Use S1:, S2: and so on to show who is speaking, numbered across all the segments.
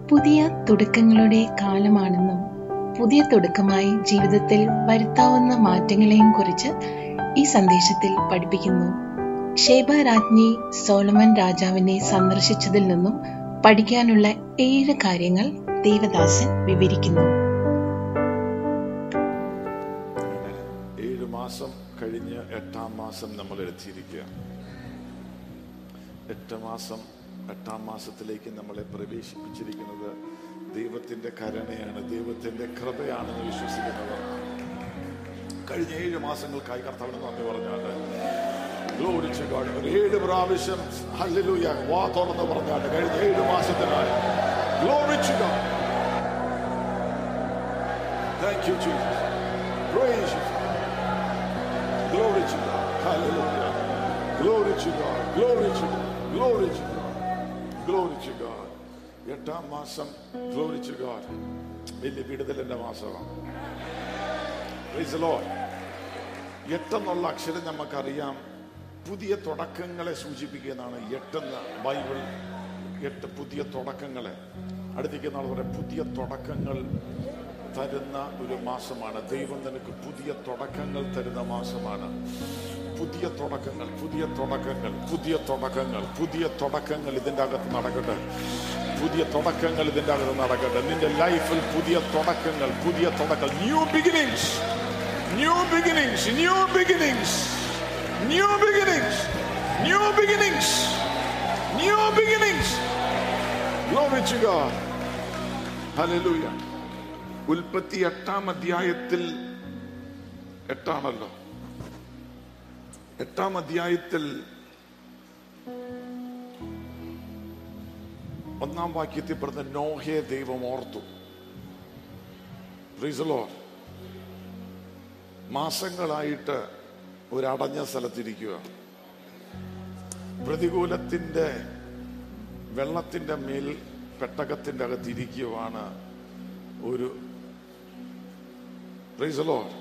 S1: പുതിയ തുടക്കങ്ങളുടെ കാലമാണെന്നും പുതിയ തുടക്കമായി ജീവിതത്തിൽ വരുത്താവുന്ന മാറ്റങ്ങളെയും കുറിച്ച് ഈ സന്ദേശത്തിൽ പഠിപ്പിക്കുന്നു ഷേബ രാജ്ഞി സോളമൻ രാജാവിനെ സന്ദർശിച്ചതിൽ നിന്നും പഠിക്കാനുള്ള ഏഴ് കാര്യങ്ങൾ ദേവദാസൻ വിവരിക്കുന്നു
S2: ഏഴ് മാസം കഴിഞ്ഞ് എട്ടാം മാസം നമ്മൾ എത്തിയിരിക്കുക എട്ട് മാസം എട്ടാം മാസത്തിലേക്ക് നമ്മളെ പ്രവേശിപ്പിച്ചിരിക്കുന്നത് ദൈവത്തിന്റെ കരുണയാണ് ദൈവത്തിന്റെ കൃപയാണെന്ന് വിശ്വസിക്കുന്നവർ കഴിഞ്ഞ ഏഴ് മാസങ്ങൾക്കായി കർത്താവിന് നന്ദി പറഞ്ഞാണ് ഗ്ലോറിച്ച് ഗോഡ് ഒരു ഏഴ് പ്രാവശ്യം ഹല്ലേലൂയ വാ തുറന്ന് പറഞ്ഞാണ് കഴിഞ്ഞ ഏഴ് മാസത്തിനായി glory to God thank you Jesus praise you Glory to God. Hallelujah. Glory to God. Glory to God. Glory to God. Glory to God. എട്ടാം മാസം ഗ്ലോറി ടു ഗോഡ് വലിയ വിടുതലിന്റെ മാസമാണ് Praise the Lord. എട്ടെന്നുള്ള അക്ഷരം നമുക്കറിയാം പുതിയ തുടക്കങ്ങളെ സൂചിപ്പിക്കുന്നതാണ് എട്ടെന്ന് ബൈബിൾ എട്ട് പുതിയ തുടക്കങ്ങളെ അടുത്തേക്ക് നാൾ പറയാം പുതിയ തുടക്കങ്ങൾ തരുന്ന ഒരു മാസമാണ് ദൈവം നിനക്ക് പുതിയ തുടക്കങ്ങൾ തരുന്ന മാസമാണ് പുതിയ തുടക്കങ്ങൾ പുതിയ തുടക്കങ്ങൾ പുതിയ തുടക്കങ്ങൾ പുതിയ തുടക്കങ്ങൾ ഇതിൻ്റെ അകത്ത് നടക്കട്ടെ പുതിയ തുടക്കങ്ങൾ ഇതിൻ്റെ അകത്ത് നടക്കട്ടെ നിന്റെ ലൈഫിൽ പുതിയ തുടക്കങ്ങൾ പുതിയ തുടക്കങ്ങൾ new beginnings new beginnings new beginnings new beginnings new beginnings new beginnings Glory to God. Hallelujah. ഉൽപ്പത്തി എട്ടാം അധ്യായത്തിൽ എട്ടാണല്ലോ എട്ടാം അധ്യായത്തിൽ ഒന്നാം വാക്യത്തിൽ പറഞ്ഞ നോഹയെ ദൈവം ഓർത്തു Praise the Lord. മാസങ്ങളായിട്ട് ഒരു അടഞ്ഞ സ്ഥലത്തിരിക്കുക പ്രതികൂലത്തിന്റെ വെള്ളത്തിന്റെ മേൽ പെട്ടകത്തിന്റെ അകത്തിരിക്കുവാണ് ഒരു Praise the Lord.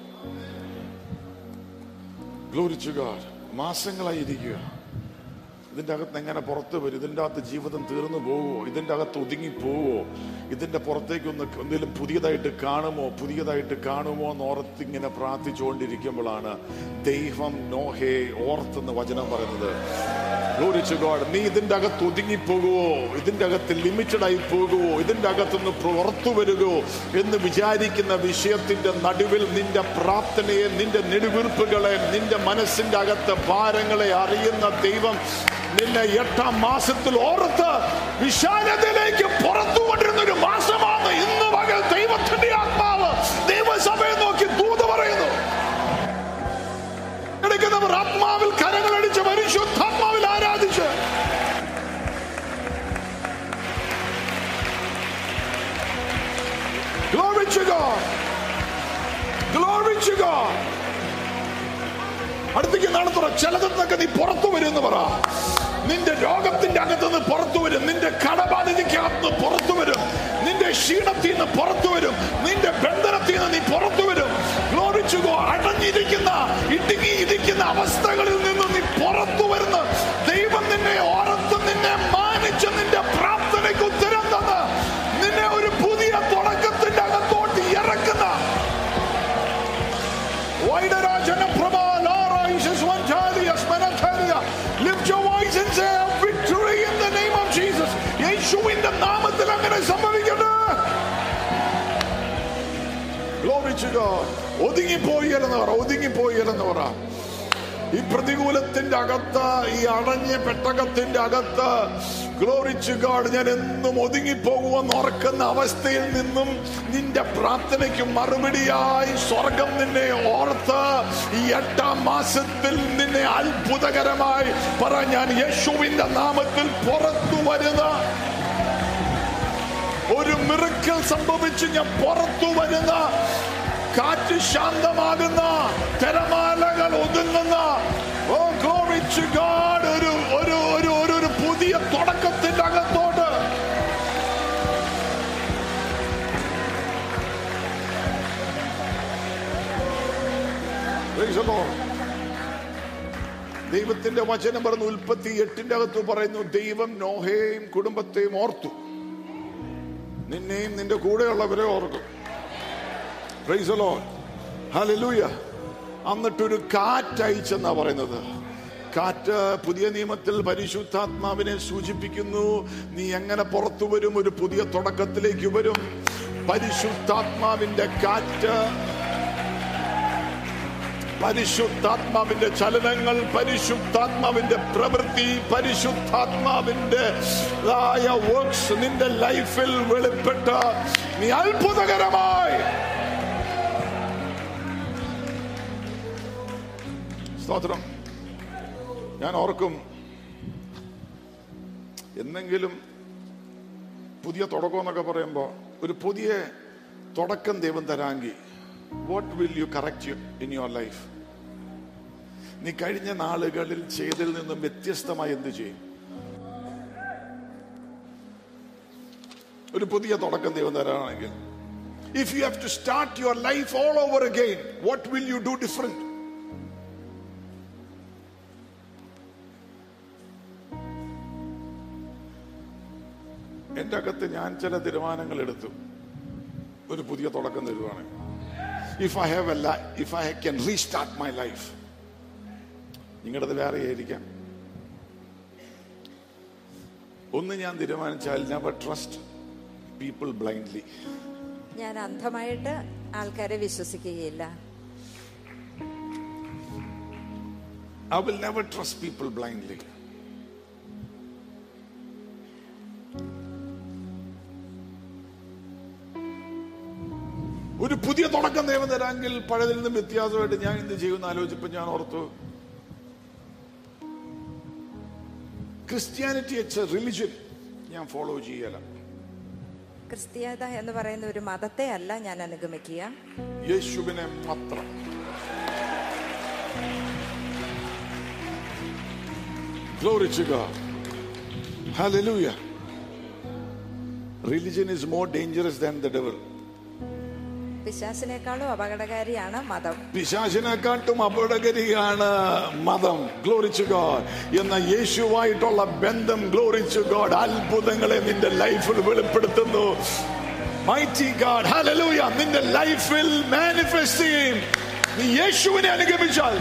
S2: Glory to God. മാസങ്ങളായി ഇരിക്കുക ഇതിന്റെ അകത്ത് എങ്ങനെ പുറത്ത് വരും ഇതിന്റെ അകത്ത് ജീവിതം തീർന്നു പോവുമോ ഇതിന്റെ അകത്ത് ഒതുങ്ങി പോവോ ഇതിന്റെ പുറത്തേക്ക് ഒന്ന് എന്തെങ്കിലും പുതിയതായിട്ട് കാണുമോ പുതിയതായിട്ട് കാണുമോ എന്ന് ഓർത്ത് ഇങ്ങനെ പ്രാർത്ഥിച്ചുകൊണ്ടിരിക്കുമ്പോഴാണ് ദൈവം നോഹേ ഓർത്തെന്ന് വചനം പറയുന്നത് Glory to God. നീ ഇതിന്റെ അകത്ത് ഒതുങ്ങിപ്പോകുവോ ഇതിന്റെ അകത്ത് ലിമിറ്റഡ് ആയി പോകുവോ ഇതിന്റെ അകത്തുനിന്ന് പുറത്തു വരുകയോ എന്ന് വിചാരിക്കുന്ന വിഷയത്തിന്റെ നടുവിൽ നിന്റെ പ്രാർത്ഥനയെ നിന്റെ നെടുവീർപ്പുകളെ നിന്റെ മനസ്സിന്റെ അകത്ത് ഭാരങ്ങളെ അറിയുന്ന ദൈവം നിന്നെ എട്ടാം മാസത്തിൽ ഓർത്ത് വിശാലതയിലേക്ക് പുറത്തു കൊണ്ടിരുന്ന ഒരു മാസമാണ് ഇന്ന് പകൽ ദൈവത്തിന്റെ ആത്മാവ് ദൈവസഭയെ നോക്കി ദൂത് പറയുന്നു എടുക്കുന്നവർ ആത്മാവിൽ കരങ്ങളടിച്ച് പരിശുദ്ധാത്മാവിൽ ആരാധിച്ച് Glory to God. Glory to God. അടുത്തേക്ക് നടത്തുറ ചിലതെന്നൊക്കെ നീ പുറത്തു വരും എന്ന് പറ നിന്റെ രോഗത്തിന്റെ അകത്ത് നിന്ന് പുറത്തു വരും നിന്റെ കടബാധ്യതയ്ക്കകത്ത് നിന്ന് പുറത്തു വരും നിന്റെ ക്ഷീണത്തിൽ നിന്ന് പുറത്തു വരും നിന്റെ ബന്ധനത്തിൽ നിന്ന് നീ പുറത്തു വരും ഗ്ലോറിച്ചുകോ അടഞ്ഞിരിക്കുന്ന ഇടുങ്ങിയിരിക്കുന്ന അവസ്ഥകളിൽ നിന്ന് നീ പുറത്തു വരുന്ന ദൈവം നിന്നെ ഓർത്ത് നിന്നെ മാനിച്ച് നിന്റെ പ്രാർത്ഥനയ്ക്ക് ഉത്തരം തന്ന് നിന്നെ ഒരു പുതിയ തുടക്കത്തിന്റെ അകത്തോട്ട് ഇറക്കുന്ന വൈഡരാജന പ്രഭ Rises one Talia, Smanatalia. Lift your voice and say victory in the name of Jesus. യേശുവിന്റെ നാമത്തിൽ അങ്ങനെ സംഭവിക്കട്ടെ Glory to God. ഒതുങ്ങിപ്പോയി എന്ന് പറ ഒതുങ്ങിപ്പോയി എന്ന് പറ ഈ പ്രതികൂലത്തിന്റെ അകത്ത് ഈ അടഞ്ഞ പെട്ടകത്തിന്റെ അകത്ത് ഗ്ലോറിച്ച് ഗാഡ് ഞാൻ എന്നും ഒതുങ്ങിപ്പോകുമെന്ന് ഓർക്കുന്ന അവസ്ഥയിൽ നിന്നും നിന്റെ പ്രാർത്ഥനയ്ക്ക് മറുപടിയായി സ്വർഗം നിന്നെ ഓർത്ത് ഈ എട്ടാം മാസത്തിൽ നിന്നെ അത്ഭുതകരമായി പറ ഞാൻ യേശുവിന്റെ നാമത്തിൽ പുറത്തു വരുന്ന ഒരു മിറക്കൽ സംഭവിച്ച് ഞാൻ പുറത്തു വരുന്ന കാറ്റ് ശാന്തമാകുന്ന തിരമാലകൾ ഒതുങ്ങുന്ന ഓ glory to God ഒരു ഒരു ഒരു ഒരു ഒരു പുതിയ തുടക്കത്തിന്റെ അകത്തോട്ട് Praise the Lord. ദൈവത്തിന്റെ വചനം പറഞ്ഞു ഉൽപ്പത്തി എട്ടിന്റെ അകത്ത് പറയുന്നു ദൈവം നോഹയെയും കുടുംബത്തെയും ഓർത്തു നിന്നെയും നിന്റെ കൂടെയുള്ളവരെ ഓർക്കും പ്രൈസ് ലോഡ് ഹല്ലേലൂയ എന്നിട്ടൊരു കാറ്റ് അയച്ചെന്നാ പറയുന്നത് കാറ്റ് പുതിയ നിയമത്തിൽ പരിശുദ്ധാത്മാവിനെ സൂചിപ്പിക്കുന്നു നീ എങ്ങനെ പുറത്തു വരും ഒരു പുതിയ തുടക്കത്തിലേക്ക് വരും പരിശുദ്ധാത്മാവിന്റെ കാറ്റ് പരിശുദ്ധാത്മാവിന്റെ ചലനങ്ങൾ പരിശുദ്ധാത്മാവിന്റെ പ്രവൃത്തി പരിശുദ്ധാത്മാവിന്റെ വർക്ക്സ് നിന്റെ ലൈഫിൽ വെളിപ്പെട്ട് നീ അത്ഭുതകരമായി സ്തോത്രം ഞാൻ ഓർക്കും എന്നെങ്കിലും പുതിയ തുടക്കം എന്നൊക്കെ പറയുമ്പോൾ ഒരു പുതിയ തുടക്കം ദൈവം തരാമെങ്കിൽ what will you correct you in your life നീ കഴിഞ്ഞ നാളുകളിൽ ചെയ്തതിൽ നിന്നും വ്യത്യസ്തമായി എന്ത് ചെയ്യും ഒരു പുതിയ തുടക്കം ദൈവം തരാണെങ്കിൽ if you have to start your life all over again what will you do different എന്റെ അകത്ത് ഞാൻ ചില തീരുമാനങ്ങൾ എടുത്തു ഒരു പുതിയ തുടക്കം തരുവാണ് if I have a if I can restart my life നിങ്ങളുടേത് വേറെ ആയിരിക്കാം ഒന്ന് ഞാൻ തീരുമാനിച്ചാൽ നെവർ ട്രസ്റ്റ് പീപ്പിൾ ബ്ലൈൻഡ്ലി
S3: ഞാൻ അന്ധമായിട്ട് ആൾക്കാരെ വിശ്വസിക്കുകയില്ല
S2: I will never trust people blindly ഒരു പുതിയ തുടക്കം ദൈവം തരാമെങ്കിൽ പഴയതിൽ നിന്നും വ്യത്യാസമായിട്ട് ഞാൻ എന്ത് ചെയ്യുമെന്ന് ആലോചിച്ചപ്പോൾ ഞാൻ ഓർത്തു ക്രിസ്ത്യാനിറ്റി ഇറ്റ്സ് എ റിലിജൻ ഞാൻ ഫോളോ ചെയ്യല
S3: ക്രിസ്തീയത എന്ന് പറയുന്ന ഒരു മതത്തെ അല്ല ഞാൻ അനുഗമിക്കുക
S2: യേശുവിനെ മാത്രം Glory to God. Hallelujah. Religion is more dangerous than the devil.
S3: പിശാസിനേക്കാളും അപകടകാരിയാണ് മതം
S2: പിശാചിനെക്കാട്ടും അപകടകരിയാണ് മതം ഗ്ലോറിച്ചു ഗോഡ് എന്ന യേശുവായിട്ടുള്ള ബന്ധം ഗ്ലോറിച്ചു ഗോഡ് അത്ഭുതങ്ങളെ നിന്റെ ലൈഫിൽ വെളിപ്പെടുത്തുന്നു മൈറ്റി ഗാഡ് ഹല്ലേലൂയ നിന്റെ ലൈഫിൽ മാനിഫെസ്റ്റ് ചെയ്യും നീ യേശുവിനെ അനുഗമിച്ചാൽ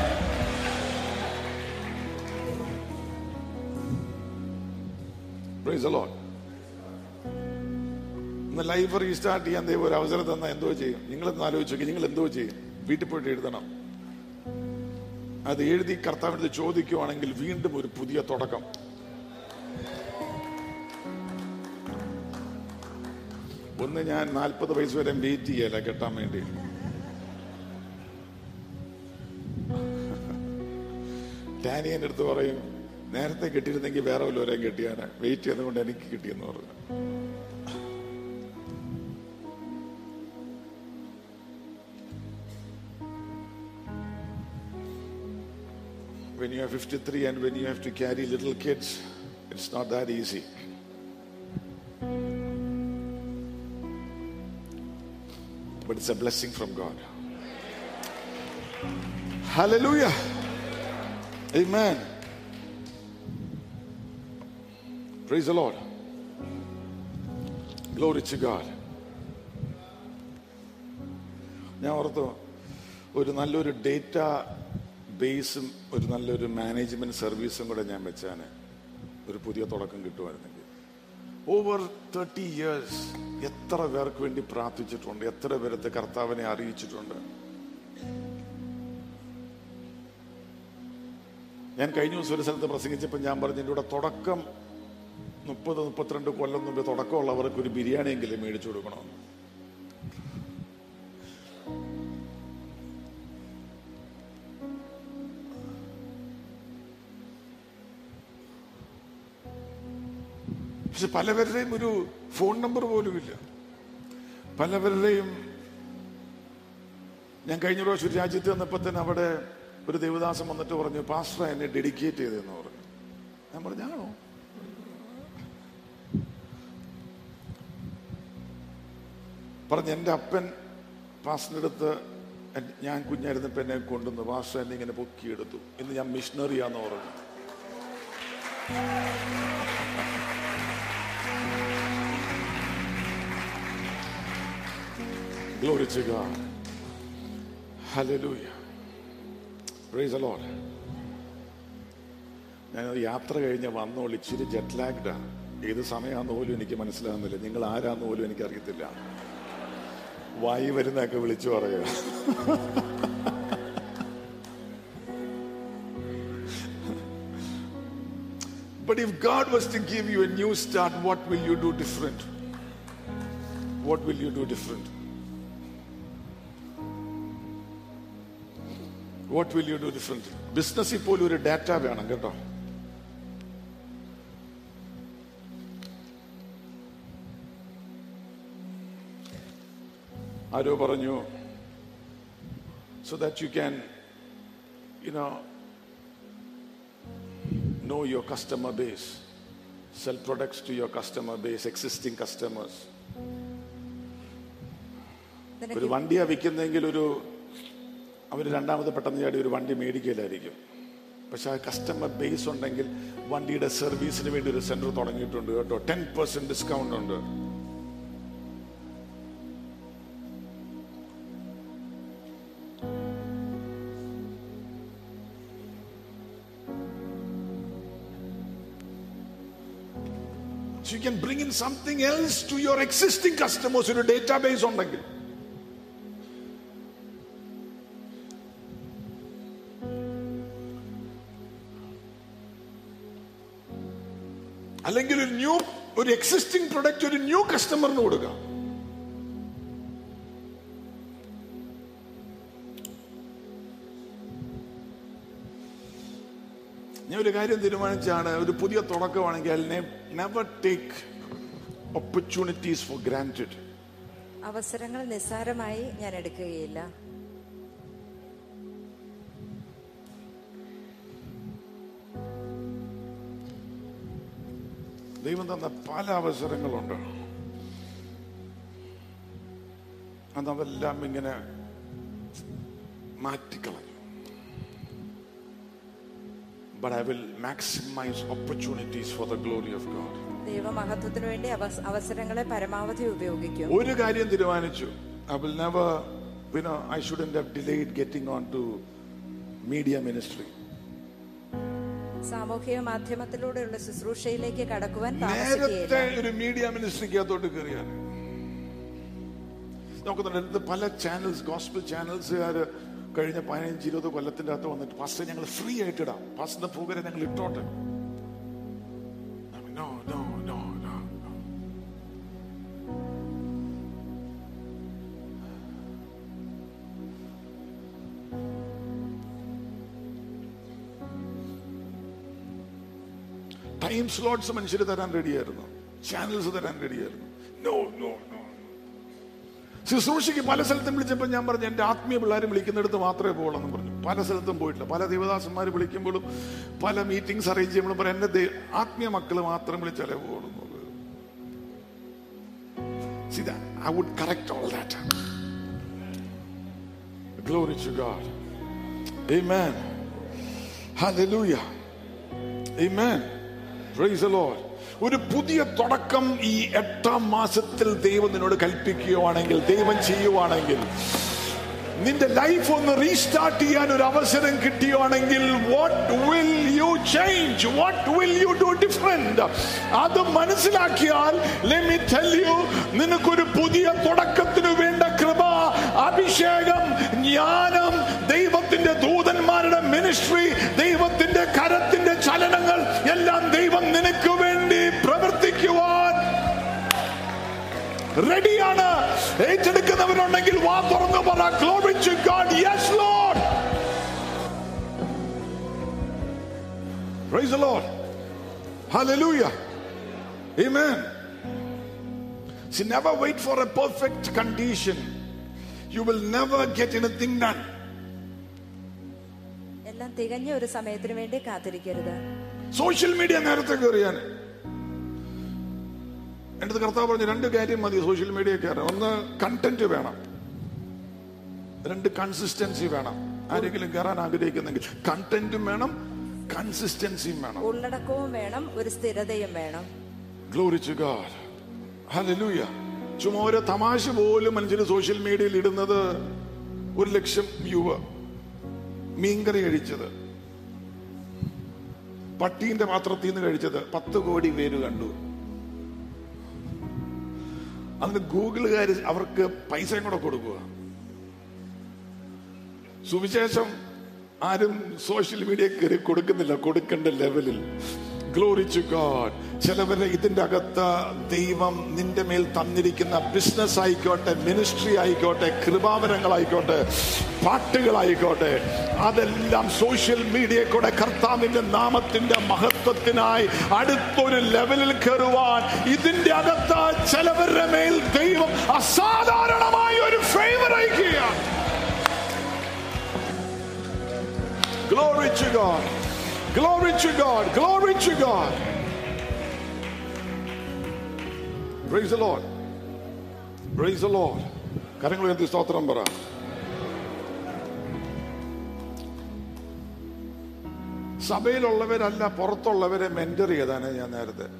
S2: Praise the Lord. ഇന്ന് ലൈഫ് റീസ്റ്റാർട്ട് ചെയ്യാൻ ദൈവം ഒരു അവസരം തന്നാൽ എന്തോ ചെയ്യും നിങ്ങളൊന്ന് ആലോചിച്ച് നോക്കി നിങ്ങൾ എന്തോ ചെയ്യും വീട്ടിൽ പോയിട്ട് എഴുതണം അത് എഴുതി കർത്താവിനടുത്ത് ചോദിക്കുവാണെങ്കിൽ വീണ്ടും ഒരു പുതിയ തുടക്കം ഒന്ന് ഞാൻ നാൽപ്പത് വയസ്സ് വരെ വെയിറ്റ് ചെയ്യല കെട്ടാൻ വേണ്ടി ഡാനി എൻ്റെ അടുത്ത് പറയും നേരത്തെ കെട്ടിയിരുന്നെങ്കിൽ വേറെ വല്ലവരെയും കെട്ടിയാണ് വെയിറ്റ് ചെയ്തുകൊണ്ട് എനിക്ക് കിട്ടിയെന്ന് പറഞ്ഞു when you are 53 and when you have to carry little kids, it's not that easy. But it's a blessing from God. Hallelujah. Amen. Praise the Lord. Glory to God. ഞാൻ ഓർത്തു ഒരു നല്ലൊരു ഡേറ്റ ബേസും ഒരു നല്ലൊരു മാനേജ്മെന്റ് സർവീസും കൂടെ ഞാൻ വെച്ചാണ് ഒരു പുതിയ തുടക്കം കിട്ടുമായിരുന്നെങ്കിൽ ഓവർ തേർട്ടി ഇയേഴ്സ് എത്ര പേർക്ക് വേണ്ടി പ്രാർത്ഥിച്ചിട്ടുണ്ട് എത്ര പേരത്തെ കർത്താവിനെ അറിയിച്ചിട്ടുണ്ട് ഞാൻ കഴിഞ്ഞ ദിവസം ഒരു സ്ഥലത്ത് പ്രസംഗിച്ചപ്പോൾ ഞാൻ പറഞ്ഞു എൻ്റെ കൂടെ തുടക്കം മുപ്പത് മുപ്പത്തിരണ്ട് കൊല്ലം മുമ്പ് തുടക്കമുള്ളവർക്ക് ഒരു ബിരിയാണിയെങ്കിലും മേടിച്ചു കൊടുക്കണമെന്ന് പക്ഷെ പലവരുടെയും ഒരു ഫോൺ നമ്പർ പോലും ഇല്ല പലവരുടെയും ഞാൻ കഴിഞ്ഞ പ്രാവശ്യം ഒരു രാജ്യത്ത് വന്നപ്പോൾ തന്നെ അവിടെ ഒരു ദേവദാസം വന്നിട്ട് പറഞ്ഞു പാസ്റ്റർ എന്നെ ഡെഡിക്കേറ്റ് ചെയ്തെന്ന് പറഞ്ഞു ഞാൻ പറഞ്ഞാണോ പറഞ്ഞു എൻ്റെ അപ്പൻ പാസ്റ്ററിൻ്റെ അടുത്ത് എൻ- ഞാൻ കുഞ്ഞായിരുന്നപ്പോൾ എന്നെ കൊണ്ടുവന്നു പാസ്റ്റർ എന്നെ ഇങ്ങനെ പൊക്കിയെടുത്തു ഇന്ന് ഞാൻ മിഷണറിയാന്ന് പറഞ്ഞു Glory to God. Hallelujah. Praise the Lord. ഞാൻ യാത്ര കഴിഞ്ഞ് വന്നോളൂ ഇച്ചിരി ജെറ്റ് ലാഗ്ഡാ ഏത് സമയമാണെന്ന് പോലും എനിക്ക് മനസ്സിലാകുന്നില്ല നിങ്ങൾ ആരാന്ന് പോലും എനിക്കറിയത്തില്ല വായി വരുന്നൊക്കെ വിളിച്ചു പറയുക But if God was to give you a new start, what will you do different? What will you do different? What will you do different? ബിസിനസ്സിൽ പോലും ഒരു ഡാറ്റ വേണം കേട്ടോ ആരോ പറഞ്ഞു so that you can you know know your customer base sell products to your customer base existing customers ഒരു
S3: നിനക്ക്
S2: വണ്ടിയാ വിൽക്കുന്നെങ്കിൽ ഒരു അവർ രണ്ടാമത് പെട്ടെന്ന് ചാടി ഒരു വണ്ടി മേടിക്കലായിരിക്കും പക്ഷെ ആ കസ്റ്റമർ ബേസ് ഉണ്ടെങ്കിൽ വണ്ടിയുടെ സർവീസിന് വേണ്ടി ഒരു സെന്റർ തുടങ്ങിയിട്ടുണ്ട് കേട്ടോ ടെൻ പെർസെന്റ് ഡിസ്കൗണ്ട് ഉണ്ട് So you can bring in something else to your existing customers ഒരു ഡേറ്റാബേസ് ഉണ്ടെങ്കിൽ അല്ലെങ്കിൽ ഒരു ന്യൂ ഒരു എക്സിസ്റ്റിംഗ് പ്രൊഡക്റ്റ് ഒരു ന്യൂ കസ്റ്റമറിന് കൊടുക്കാം ഞാൻ ഒരു കാര്യം തീരുമാനിച്ചാണ് ഒരു പുതിയ തുടക്കമാണെങ്കിൽ never take opportunities for granted
S3: അവസരങ്ങൾ നിസ്സാരമായി ഞാൻ എടുക്കുകയില്ല
S2: ദൈവം തന്ന പല അവസരങ്ങളുണ്ട് അതതെല്ലാം ഇങ്ങനെ മാറ്റിക്കളഞ്ഞു But I will maximize opportunities for the glory of God.
S3: ദൈവമഹത്വത്തിനു വേണ്ടി അവസ- അവസരങ്ങളെ പരമാവധി ഉപയോഗിക്കും
S2: ഒരു കാര്യം തീരുമാനിച്ചു I will never you know I shouldn't have delayed getting on to media ministry.
S3: സാമൂഹിക മാധ്യമത്തിലൂടെയുള്ള ശുശ്രൂഷയിലേക്ക് കടക്കുവാൻ
S2: നേരത്തെ
S3: താമസിക്കുകയില്ല
S2: ഒരു മീഡിയ മിനിസ്ട്രിക്കകത്തോട്ട് കയറിയാണ് നോക്കുന്നുണ്ട് അടുത്ത് പല ചാനൽസ് ഗോസ്പിൾ ചാനൽസുകാർ കഴിഞ്ഞ പതിനഞ്ച് ഇരുപത് കൊല്ലത്തിന്റെ അകത്ത് വന്നിട്ട് പാസ്റ്റർ ഞങ്ങൾ ഫ്രീ ആയിട്ട് ഇടാം പാസ്റ്ററിന്റെ പ്രോഗ്രാം ഞങ്ങൾ ഇട്ടോട്ടെ No, no, no, no, no. Time slots മനുഷ്യർ തരാൻ റെഡിയായിരുന്നു ചാനൽസ് തരാൻ റെഡിയായിരുന്നു നോ നോ നോ ശുശ്രൂഷയ്ക്ക് പല സ്ഥലത്തും വിളിച്ചപ്പോൾ ഞാൻ പറഞ്ഞു എന്റെ ആത്മീയ പിള്ളേർ വിളിക്കുന്നിടത്ത് മാത്രമേ പോകുള്ളൂ എന്ന് പറഞ്ഞു പല സ്ഥലത്തും പോയിട്ടില്ല പല ദേവദാസന്മാർ വിളിക്കുമ്പോഴും പല മീറ്റിംഗ്സ് അറേഞ്ച് ചെയ്യുമ്പോഴും പറയും എന്റെ ദേ- ആത്മീയ മക്കൾ മാത്രം വിളിച്ചാലേ പോകുള്ളൂ എന്ന് പറഞ്ഞു. See that? I would correct all that. Glory to God. Amen. Hallelujah. Amen. Praise the Lord. ഒരു പുതിയ തുടക്കം ഈ എട്ടാം മാസത്തിൽ ദൈവം നിന്നോട് കൽപ്പിക്കുകയാണെങ്കിൽ ദൈവം ചെയ്യുവാണെങ്കിൽ നിന്റെ ലൈഫ് ഒന്ന് റീസ്റ്റാർട്ട് ചെയ്യാൻ ഒരു അവസരം കിട്ടിയുവാണെങ്കിൽ what will you change what will you do different അത് മനസ്സിലാക്കിയാൽ let me tell you നിനക്കൊരു പുതിയ തുടക്കത്തിന് വേണ്ട കൃപ അഭിഷേകം ജ്ഞാനം ദൈവത്തിന്റെ ദൂതന്മാരുടെ മിനിസ്ട്രി ദൈവത്തിന്റെ കരത്തിന്റെ ചലനങ്ങൾ എല്ലാം ദൈവം നിനക്ക് വേണ്ടി പ്രവർത്തിക്കുവാൻ റെഡിയാണ് ഏറ്റെടുക്കുന്നവരുണ്ടെങ്കിൽ വാ തുറന്നു പറ glory to God yes Lord praise the Lord hallelujah amen See, never wait for a perfect condition. You will never get anything done.
S3: എല്ലാം തികഞ്ഞ ഒരു സമയത്തിന് വേണ്ടി കാത്തിരിക്കരുത്
S2: സോഷ്യൽ മീഡിയ നേരത്തെ കയറിയാൻ എൻ്റെ അടുത്ത് കർത്താവ് പറഞ്ഞു രണ്ട് കാര്യം മതി സോഷ്യൽ മീഡിയ കയറാൻ ഒന്ന് കണ്ടന്റ് വേണം രണ്ട് കൺസിസ്റ്റൻസി വേണം ആരെങ്കിലും കയറാൻ ആഗ്രഹിക്കുന്നെങ്കിൽ കണ്ടന്റും വേണം കൺസിസ്റ്റൻസിയും വേണം
S3: ഉള്ളടക്കവും വേണം ഒരു സ്ഥിരതയും വേണം
S2: Glory to God. Hallelujah. ചുമ്മാ ഒരു തമാശ പോലും മനുഷ്യർ സോഷ്യൽ മീഡിയയിൽ ഇടുന്നത് ഒരു ലക്ഷം വ്യൂവ് മീൻകറി കഴിച്ചത് പട്ടീന്റെ പാത്രത്തിൽ നിന്ന് കഴിച്ചത് പത്ത് കോടി പേര് കണ്ടു അതിന് ഗൂഗിളുകാർ അവർക്ക് പൈസയും കൂടെ കൊടുക്കുക സുവിശേഷം ആരും സോഷ്യൽ മീഡിയ കയറി കൊടുക്കുന്നില്ല കൊടുക്കേണ്ട ലെവലിൽ ഗ്ലോറിച്ചു ഗോഡ് ചിലവരെ ഇതിന്റെ അകത്ത് ദൈവം നിന്റെ മേൽ തന്നിരിക്കുന്ന ബിസിനസ് ആയിക്കോട്ടെ മിനിസ്ട്രി ആയിക്കോട്ടെ കൃപാവരങ്ങളായിക്കോട്ടെ പാട്ടുകളായിക്കോട്ടെ അതെല്ലാം സോഷ്യൽ മീഡിയ കൂടെ കർത്താവിന്റെ നാമത്തിന്റെ മഹത്വത്തിനായി അടുത്തൊരു ലെവലിൽ കയറുവാൻ ഇതിന്റെ അകത്ത് ചിലവരുടെ മേൽ ദൈവം അസാധാരണമായ ഒരു ഫേവർ അയക്കുകയാണ് Glory to God. Glory to God. Glory to God. Praise the Lord. Praise the Lord. കരങ്ങൾ ഉയർത്തി സ്തോത്രം പറ സഭയിലുള്ളവരല്ല പുറത്തുള്ളവരെ മെന്റർ ചെയ്താണ് ഞാൻ നേരത്തെ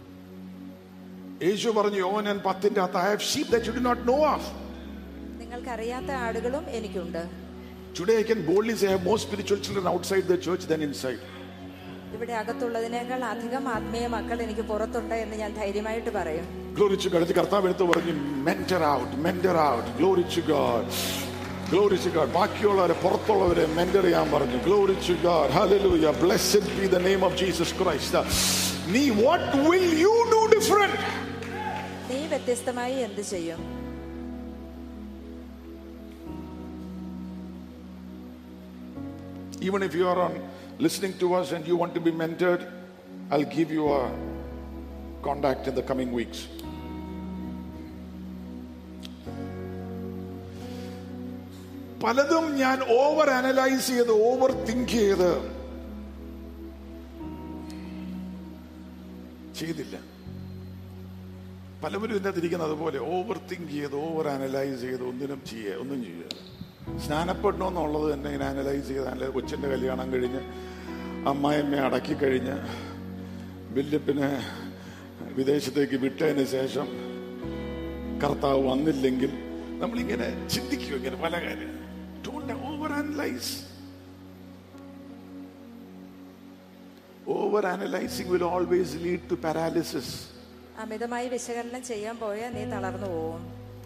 S2: യേശു പറഞ്ഞു യോനൻ പത്തിന്റെ അകത്ത് I have sheep that you do not know of
S3: നിങ്ങൾക്കറിയാത്ത ആടുകളും എനിക്കുണ്ട്
S2: Today I can boldly say I have more spiritual children outside the church than inside.
S3: ഇവിടെ അകത്തുള്ളതിനേക്കാൾ അധികം ആത്മീയ മക്കൾ എനിക്ക് പുറത്തുണ്ട് എന്ന് ഞാൻ ധൈര്യമായിട്ട് പറയും
S2: Glory to God. കർത്താവ് എടുത്ത് പറഞ്ഞു mentor out mentor out glory to God glory to God ബാക്കിയുള്ളവരെ പുറത്തുള്ളവരെ മെന്റർ ചെയ്യാൻ പറഞ്ഞു glory to God hallelujah blessed be the name of Jesus Christ നീ what will you do different
S3: നീ വ്യത്യസ്തമായി എന്ത് ചെയ്യും
S2: Even if you are on listening to us and you want to be mentored, I'll give you a contact in the coming weeks. പലതും ഞാൻ over analyse ചെയ്ത് overthink ചെയ്ത് ചെയ്തില്ല പലവരും ഇതിനകത്ത് ഇരിക്കുന്നത് അതുപോലെ ഓവർ തിങ്ക് ചെയ്ത് ഓവർ അനലൈസ് ചെയ്ത് ഒന്നിനും ചെയ്യുക ഒന്നും ചെയ്യുക സ്നാനപ്പെടണമെന്നുള്ളത് തന്നെ ഇങ്ങനെ അനലൈസ് ചെയ്ത് അനലൈസ് കൊച്ചിൻ്റെ കല്യാണം കഴിഞ്ഞ് അമ്മായിമ്മയെ അടക്കി കഴിഞ്ഞ് വല്യപ്പിനെ വിദേശത്തേക്ക് വിട്ടതിന് ശേഷം കർത്താവ് വന്നില്ലെങ്കിൽ നമ്മളിങ്ങനെ ചിന്തിക്കും ഇങ്ങനെ പല കാര്യം don't overanalyse overanalysing will always lead to paralysis
S3: അമിതമായി വിശകലനം ചെയ്യാൻ പോയാൽ നീ തളർന്നു പോവും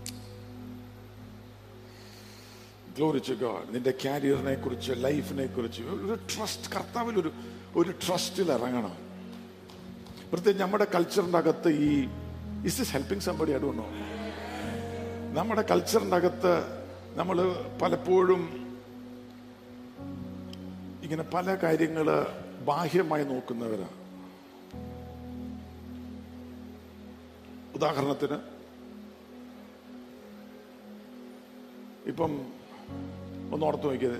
S2: ഗ്ലോറി ടു ഗോഡ് നിന്റെ കാരിയറിനെ കുറിച്ച് ലൈഫിനെ കുറിച്ച് ഒരു ട്രസ്റ്റ് കർത്താവിൽ ഒരു ഒരു ട്രസ്റ്റിൽ ഇറങ്ങണം പ്രത്യേകിച്ച് നമ്മുടെ കൾച്ചറിന്റെ അകത്ത് ഈ ഇസ് ദിസ് ഹെൽപ്പിംഗ് സംബടി അടുണോ നമ്മുടെ കൾച്ചറിന്റെ അകത്ത് നമ്മൾ പലപ്പോഴും ഇങ്ങനെ പല കാര്യങ്ങള് ബാഹ്യമായി നോക്കുന്നവരാണ് ഉദാഹരണത്തിന് ഇപ്പം ഒന്ന് ഓർത്ത് നോക്കിയത്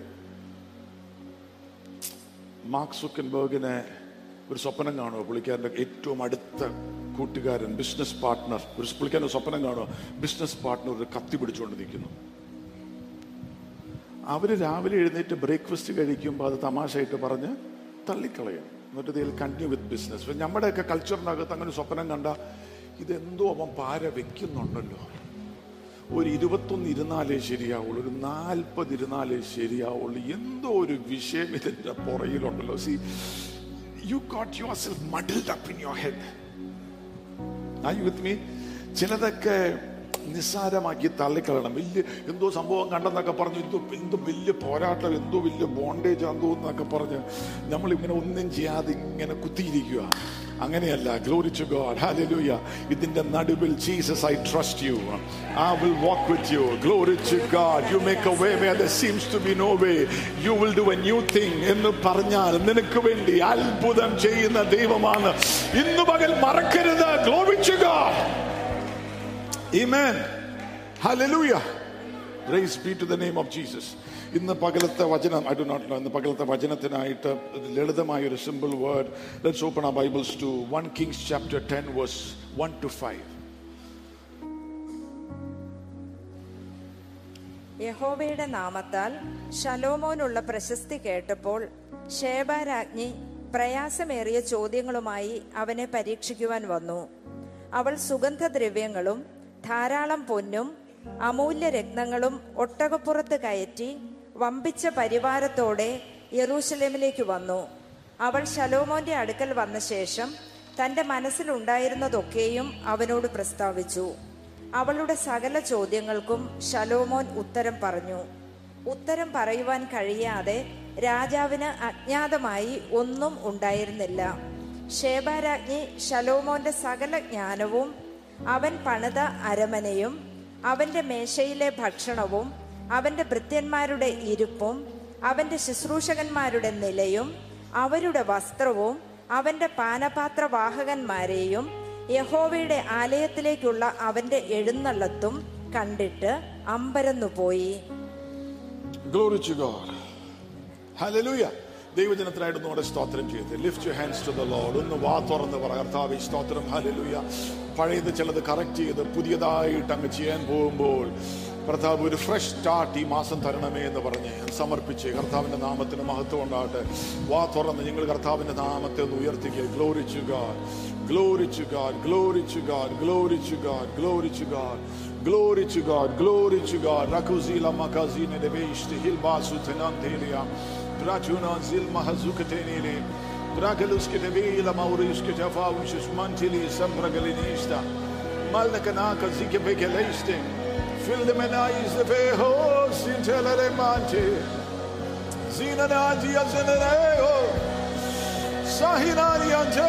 S2: മാർക്ക് സുക്കൻബർഗിനെ ഒരു സ്വപ്നം കാണുമോ പുള്ളിക്കാരൻ്റെ ഏറ്റവും അടുത്ത കൂട്ടുകാരൻ ബിസിനസ് പാർട്ട്ണർ ഒരു പുള്ളിക്കാരൻ ഒരു സ്വപ്നം കാണുമോ ബിസിനസ് പാർട്ട്ണർ ഒരു കത്തി പിടിച്ചുകൊണ്ട് നിൽക്കുന്നു അവര് രാവിലെ എഴുന്നേറ്റ് ബ്രേക്ക്ഫാസ്റ്റ് കഴിക്കുമ്പോൾ അത് തമാശയായിട്ട് പറഞ്ഞ് തള്ളിക്കളയും എന്നിട്ട് ഇതിൽ കണ്ടിന്യൂ വിത്ത് ബിസിനസ് നമ്മുടെയൊക്കെ കൾച്ചറിനകത്ത് അങ്ങനെ ഒരു സ്വപ്നം കണ്ട ഇതെന്തോ അവൻ പാര വെക്കുന്നുണ്ടല്ലോ ഒരു ഇരുപത്തൊന്ന് ഇരുന്നാലേ ശരിയാവുള്ളൂ ഒരു നാൽപ്പത് ഇരുന്നാലേ ശരിയാവുള്ളൂ എന്തോ ഒരു വിഷയം ഇതിന്റെ പുറയിലുണ്ടല്ലോ see you got yourself muddled up in your head are you with me ചിലതൊക്കെ നിസ്സാരമാക്കി തള്ളിക്കളയണം വലിയ എന്തോ സംഭവം കണ്ടെന്നൊക്കെ പറഞ്ഞ് എന്തോ എന്തോ വലിയ പോരാട്ടം എന്തോ വലിയ ബോണ്ടേജ് എന്തോ എന്നൊക്കെ പറഞ്ഞ് നമ്മൾ ഇങ്ങനെ ഒന്നും ചെയ്യാതെ ഇങ്ങനെ കുത്തിയിരിക്കുക അങ്ങനെയല്ല ഗ്ലോറിച്ചു ഗോഡ് ഹാലലൂയ ഇതിന്റെ നടുവിൽ Jesus I trust you I will walk with you glory to God you make a way where there seems to be no way you will do a new thing എന്ന് പറഞ്ഞാൽ നിനക്ക് വേണ്ടി അത്ഭുതം ചെയ്യുന്ന ദൈവമാണ് ഇന്ന് പകൽ മറക്കരുത് glory to God Amen. Hallelujah. Praise be to the name of Jesus. ഇന്ന് പകലത്തെ വചനം ഐ ഡു നോട്ട് നോ ഇന്ന് പകലത്തെ വചനത്തിനായിട്ട് ഒരു ലളിതമായ ഒരു simple word let's open our Bibles to one Kings chapter ten verse one to five
S3: യഹോവയുടെ നാമത്താൽ ശലോമോനുള്ള പ്രശസ്തി കേട്ടപ്പോൾ ഷേബ രാജ്ഞി പ്രയാസമേറിയ ചോദ്യങ്ങളുമായി അവനെ പരീക്ഷിക്കുവാൻ വന്നു അവൾ സുഗന്ധദ്രവ്യങ്ങളും ധാരാളം പൊന്നും അമൂല്യ രത്നങ്ങളും ഒട്ടകപ്പുറത്ത് കയറ്റി വമ്പിച്ച പരിവാരത്തോടെ യെറൂശലേമിലേക്ക് വന്നു അവൾ ശലോമോന്റെ അടുക്കൽ വന്ന ശേഷം തന്റെ മനസ്സിലുണ്ടായിരുന്നതൊക്കെയും അവനോട് പ്രസ്താവിച്ചു അവളുടെ സകല ചോദ്യങ്ങൾക്കും ശലോമോൻ ഉത്തരം പറഞ്ഞു ഉത്തരം പറയുവാൻ കഴിയാതെ രാജാവിന് അജ്ഞാതമായി ഒന്നും ഉണ്ടായിരുന്നില്ല ശേബാരാജ്ഞി ശലോമോന്റെ സകല ജ്ഞാനവും അവൻ പണിത അരമനയും അവന്റെ മേശയിലെ ഭക്ഷണവും അവന്റെ ഭൃത്യന്മാരുടെ ഇരുപ്പും അവന്റെ ശുശ്രൂഷകന്മാരുടെ നിലയും അവരുടെ വസ്ത്രവും അവന്റെ പാനപാത്രവാഹകന്മാരെയും യഹോവയുടെ ആലയത്തിലേക്കുള്ള അവന്റെ എഴുന്നള്ളത്തും കണ്ടിട്ട് അമ്പരന്നുപോയി
S2: Glory to God. Hallelujah. ദൈവജനത്തിനായിട്ട് നമ്മുടെ സ്തോത്രം ചെയ്ത് lift you hands to the Lord ഒന്ന് വാ തുറന്ന് പറ കർത്താവ് സ്തോത്രം ഹല്ലേലൂയ പഴയത് ചിലത് കറക്റ്റ് ചെയ്ത് പുതിയതായിട്ട് അങ്ങ് ചെയ്യാൻ പോകുമ്പോൾ കർത്താവ് ഒരു ഫ്രഷ് സ്റ്റാർട്ട് ഈ മാസം തരണമേ എന്ന് പറഞ്ഞ് സമർപ്പിച്ച് കർത്താവിന്റെ നാമത്തിന് മഹത്വം ഉണ്ടാകട്ടെ വാ തുറന്ന് നിങ്ങൾ കർത്താവിന്റെ നാമത്തെ ഒന്ന് ഉയർത്തിക്കുക glory to God glory to God glory to God glory to God glory to God Glory to God, glory to God. Rakuzila makazine de beishte hilbasu tenantelia. Bratuna zil mahazukatenile. Dragaluske de vila mauriske te faunches mantili sambragalinista. Malnakanaka zike bekeleiste. Fill the menais de vehos intelere mante. Zina nadia zeneo. Sahinani ante.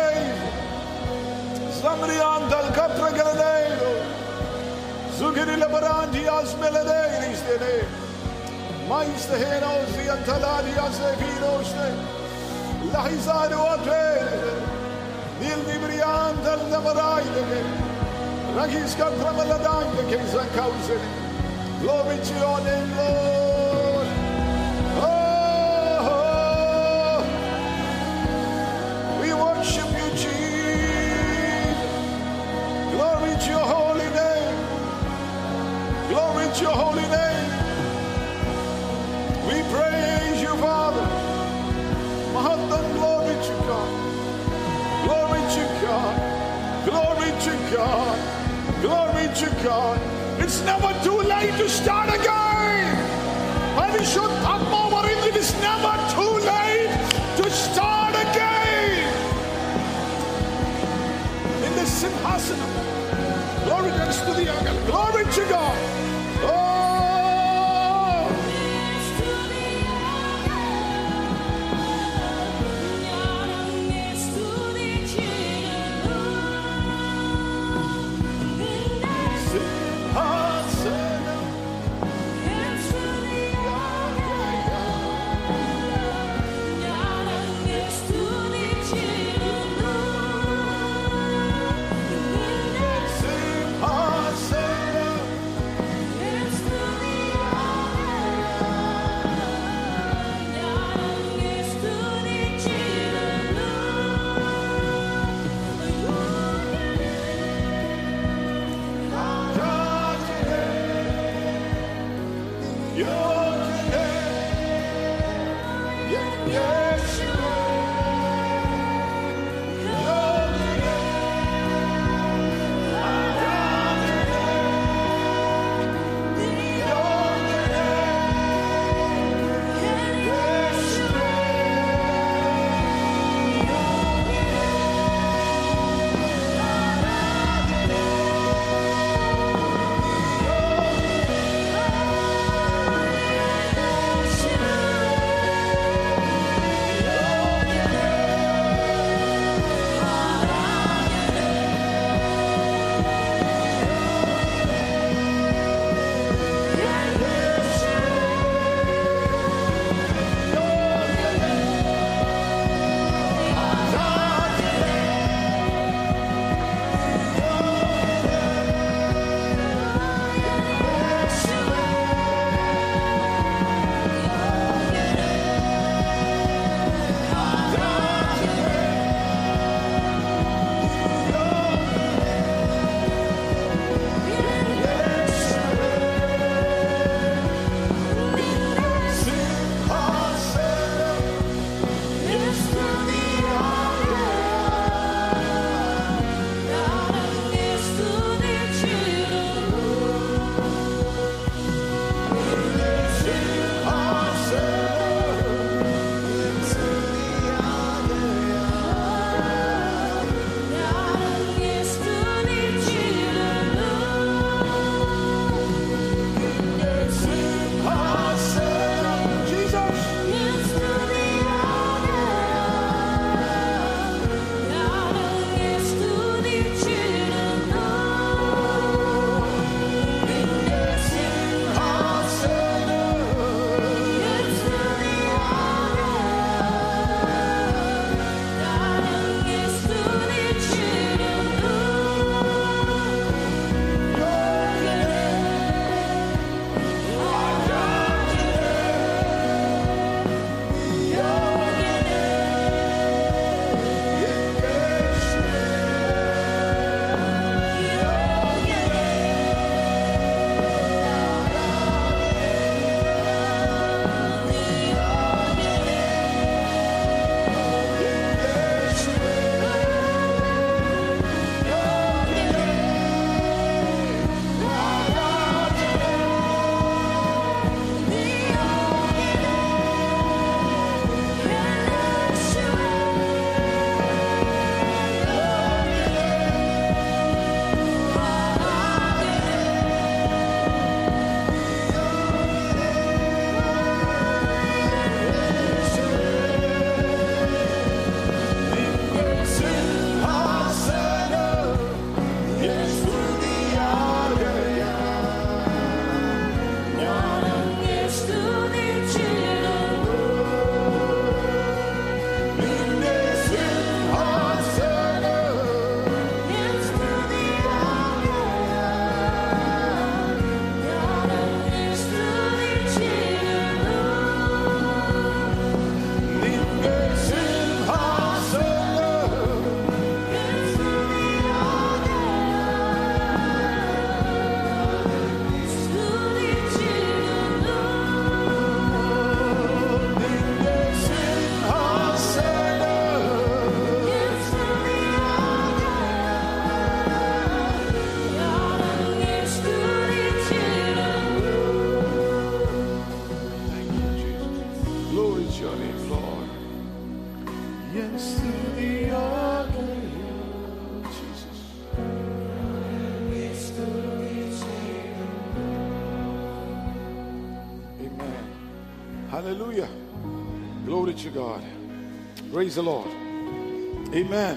S2: Zamrian dal capra granero. Zugiri labarandi asmeledeiris dene. Mais de henos di antaladi asevinos ne. Lahizado atvere. Nil nibrian dal namarai dene. Ragis kapramaladang de kezan kausene. Glory to your name, Lord. Oh, oh. we worship you, Jesus. Glory to your holy name. Glory to your holy name. We praise you, Father. Mahatman, glory to God. Glory to God. Glory to God. Glory to God. It's never too late to start again. പരിശുദ്ധാത്മാ പറയുന്നു, It is never too late to start again. In the simhasanam. Glory to the Angal. Glory to God. Oh, simhasanam. Simhasanam. Hallelujah. Glory to God. Praise the Lord. Amen.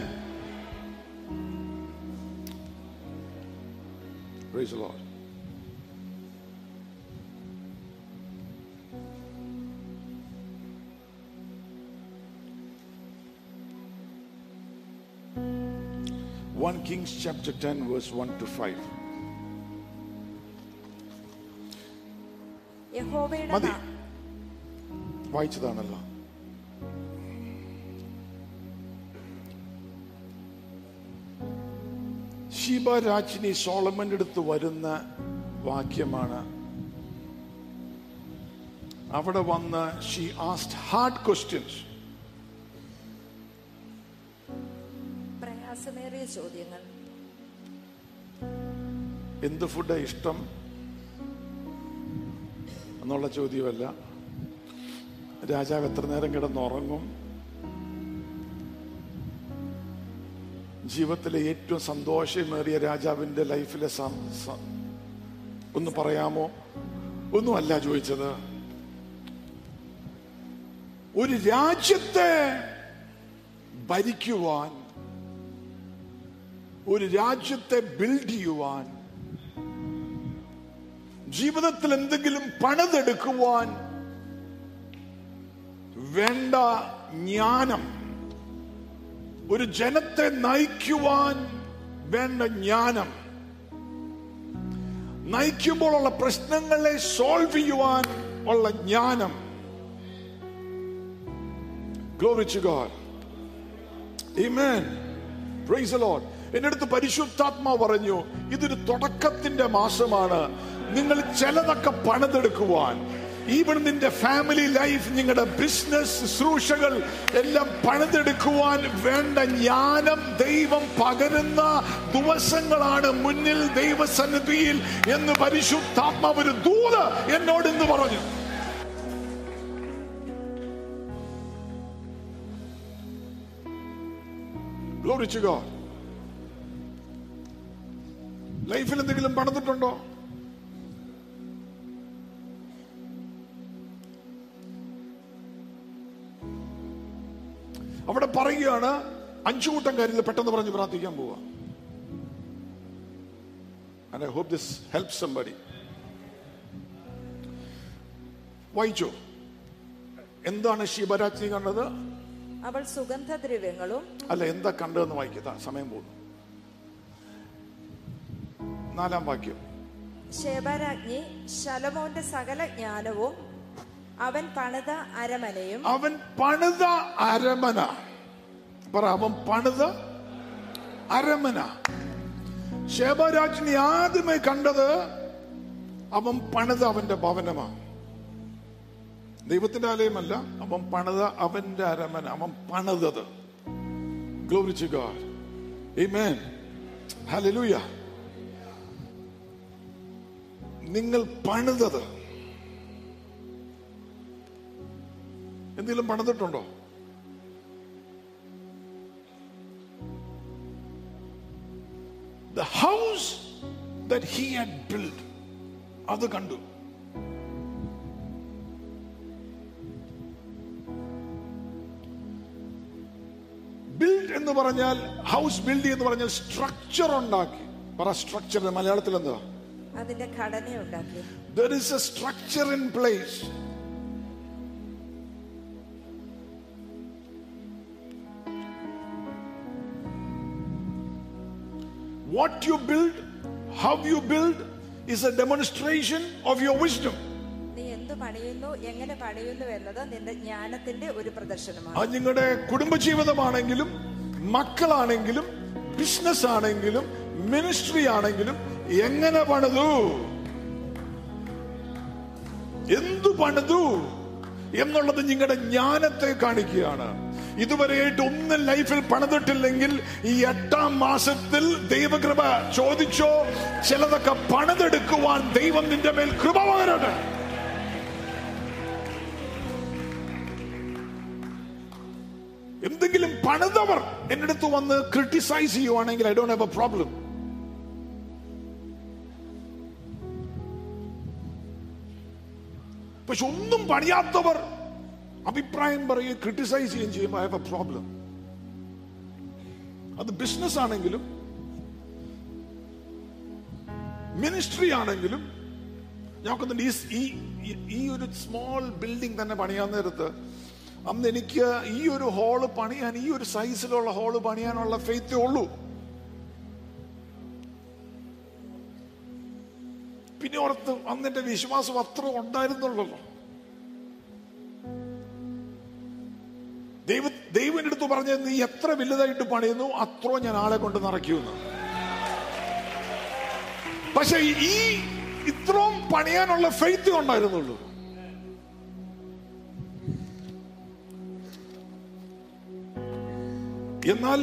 S2: Praise the Lord. One Kings chapter 10, verse 1 to 5.
S3: യഹോവയുടെ
S2: മതി
S3: നാ-
S2: വായിച്ചതാണല്ലോ ഷീബ രാജ്ഞി സോളമന്റെ അടുത്ത് വരുന്ന വാക്യമാണ് അവിടെ വന്ന് she asked hard questions
S3: പ്രയാസമേറിയ ചോദ്യങ്ങൾ
S2: എന്ത് ഫുഡ് ഇഷ്ടം എന്നുള്ള ചോദ്യമല്ല രാജാവ് എത്ര നേരം കിടന്നുറങ്ങും ജീവിതത്തിലെ ഏറ്റവും സന്തോഷമേറിയ രാജാവിന്റെ ലൈഫിലെ സം- സ- ഒന്ന് പറയാമോ ഒന്നുമല്ല ചോദിച്ചത് ഒരു രാജ്യത്തെ ഭരിക്കുവാൻ ഒരു രാജ്യത്തെ ബിൽഡ് ചെയ്യുവാൻ ജീവിതത്തിൽ എന്തെങ്കിലും പണിതെടുക്കുവാൻ വേണ്ട ജ്ഞാനം ഒരു ജനത്തെ നയിക്കുവാൻ വേണ്ട ജ്ഞാനം നയിക്കുമ്പോഴുള്ള പ്രശ്നങ്ങളെ സോൾവ് ചെയ്യുവാൻ ഉള്ള ജ്ഞാനം Glory to God. Amen. Praise the Lord. എന്റെ അടുത്ത് പരിശുദ്ധാത്മാ പറഞ്ഞു ഇതൊരു തുടക്കത്തിന്റെ മാസമാണ് നിങ്ങൾ ചിലതൊക്കെ പണിതെടുക്കുവാൻ ഈവൻ നിന്റെ ഫാമിലി ലൈഫ് നിങ്ങളുടെ ബിസിനസ് ശുശ്രൂഷകൾ എല്ലാം പണിതെടുക്കുവാൻ വേണ്ട ജ്ഞാനം ദൈവം പകരുന്ന ദിവസങ്ങളാണ് മുന്നിൽ ദൈവസന്നിധിയിൽ എന്ന് പരിശുദ്ധാത്മാവ് ഒരു ദൂത് എന്നോട് ഇന്ന് പറഞ്ഞു Glory to God. ലൈഫിൽ എന്തെങ്കിലും പണിതിട്ടുണ്ടോ അവിടെ പറയുകയാണ് അഞ്ചു കൂട്ടം കാര്യത്തിൽ പെട്ടെന്ന് പറഞ്ഞ് പ്രാർത്ഥിക്കാൻ പോവാ And I hope this helps somebody. വായിച്ചോ എന്താണ് ശിവരാജ്ഞി കണ്ടത്
S3: അവൾ സുഗന്ധദ്രവ്യങ്ങളും
S2: അല്ല എന്താ കണ്ടതെന്ന് വായിക്കത്താ സമയം പോകുന്നു നാലാം വാക്യം
S3: ശേബരാജ്ഞി ശലമോന്റെ സകല ജ്ഞാനവും അവൻ പണിത അരമനയും
S2: അവൻ പണിത അരമന പറ അവൻ പണിത അരമന ശേബരാജ്ഞി ആദ്യമേ കണ്ടത് അവൻ പണിത അവന്റെ ഭവനമാണ് ദൈവത്തിന്റെ ആലയമല്ല അവൻ പണിത അവന്റെ അരമന അവൻ പണിതത് ഗ്ലോറിച്ച് ഗാഡ് Amen. Hallelujah. നിങ്ങൾ പണിതത് എന്തെങ്കിലും പണിതിട്ടുണ്ടോ the house that he had build അത് കണ്ടു ബിൽഡ് എന്ന് പറഞ്ഞാൽ ഹൗസ് ബിൽഡ് എന്ന് പറഞ്ഞാൽ സ്ട്രക്ചർ ഉണ്ടാക്കി പറ സ്ട്രക്ചർ മലയാളത്തിൽ എന്താ
S3: അതിന്റെ ഘടനയുണ്ടാക്കി
S2: There is a structure in place. What you build, how you build, is a demonstration of your wisdom.
S3: നീ എന്ത് പണിയുന്നു എങ്ങനെ പണിയുന്നു എന്നത് നിന്റെ ജ്ഞാനത്തിന്റെ ഒരു പ്രദർശനമാണ്
S2: അത് നിങ്ങളുടെ കുടുംബജീവിതമാണെങ്കിലും മക്കളാണെങ്കിലും ബിസിനസ് ആണെങ്കിലും മിനിസ്ട്രി ആണെങ്കിലും എങ്ങനെ പണിതു എന്തു പണിതു എന്നുള്ളത് നിങ്ങളുടെ ജ്ഞാനത്തെ കാണിക്കുകയാണ് ഇതുവരെയായിട്ട് ഒന്നും ലൈഫിൽ പണിതിട്ടില്ലെങ്കിൽ ഈ എട്ടാം മാസത്തിൽ ദൈവകൃപ ചോദിച്ചോ ചിലതൊക്കെ പണിതെടുക്കുവാൻ ദൈവം നിന്റെ മേൽ കൃപ പകരട്ടെ എന്തെങ്കിലും പണിതവർ എന്റെ അടുത്ത് വന്ന് ക്രിട്ടിസൈസ് ചെയ്യുവാണെങ്കിൽ I don't have a problem പക്ഷെ ഒന്നും പണിയാത്തവർ അഭിപ്രായം പറയുകയും ക്രിട്ടിസൈസ് ചെയ്യുകയും ചെയ്യുമ്പോൾ ഐ ഹാവ് എ പ്രോബ്ലം അത് ബിസിനസ് ആണെങ്കിലും മിനിസ്ട്രി ആണെങ്കിലും ഞങ്ങൾക്കൊന്നുണ്ട് ഈ ഈ- ഈ- ഈ ഒരു സ്മോൾ ബിൽഡിംഗ് തന്നെ പണിയാൻ നേരത്ത് അന്ന് എനിക്ക് ഈ ഒരു ഹോള് പണിയാൻ ഈ ഒരു സൈസിലുള്ള ഹോള് പണിയാനുള്ള ഫെയ്ത്തേ ഉള്ളൂ പിന്നെ ഓർത്ത് അന്ന് എന്റെ വിശ്വാസം അത്ര ഉണ്ടായിരുന്നുള്ളല്ലോ ദൈവ ദൈവം എൻ്റെ അടുത്ത് പറഞ്ഞത് നീ എത്ര വലുതായിട്ട് പണിയുന്നു അത്രോ ഞാൻ ആളെ കൊണ്ട് നിറയ്ക്കുമെന്ന് പക്ഷെ ഈ ഇത്രയും പണിയാനുള്ള ഫെയ്ത്ത് ഉണ്ടായിരുന്നുള്ളൂ എന്നാൽ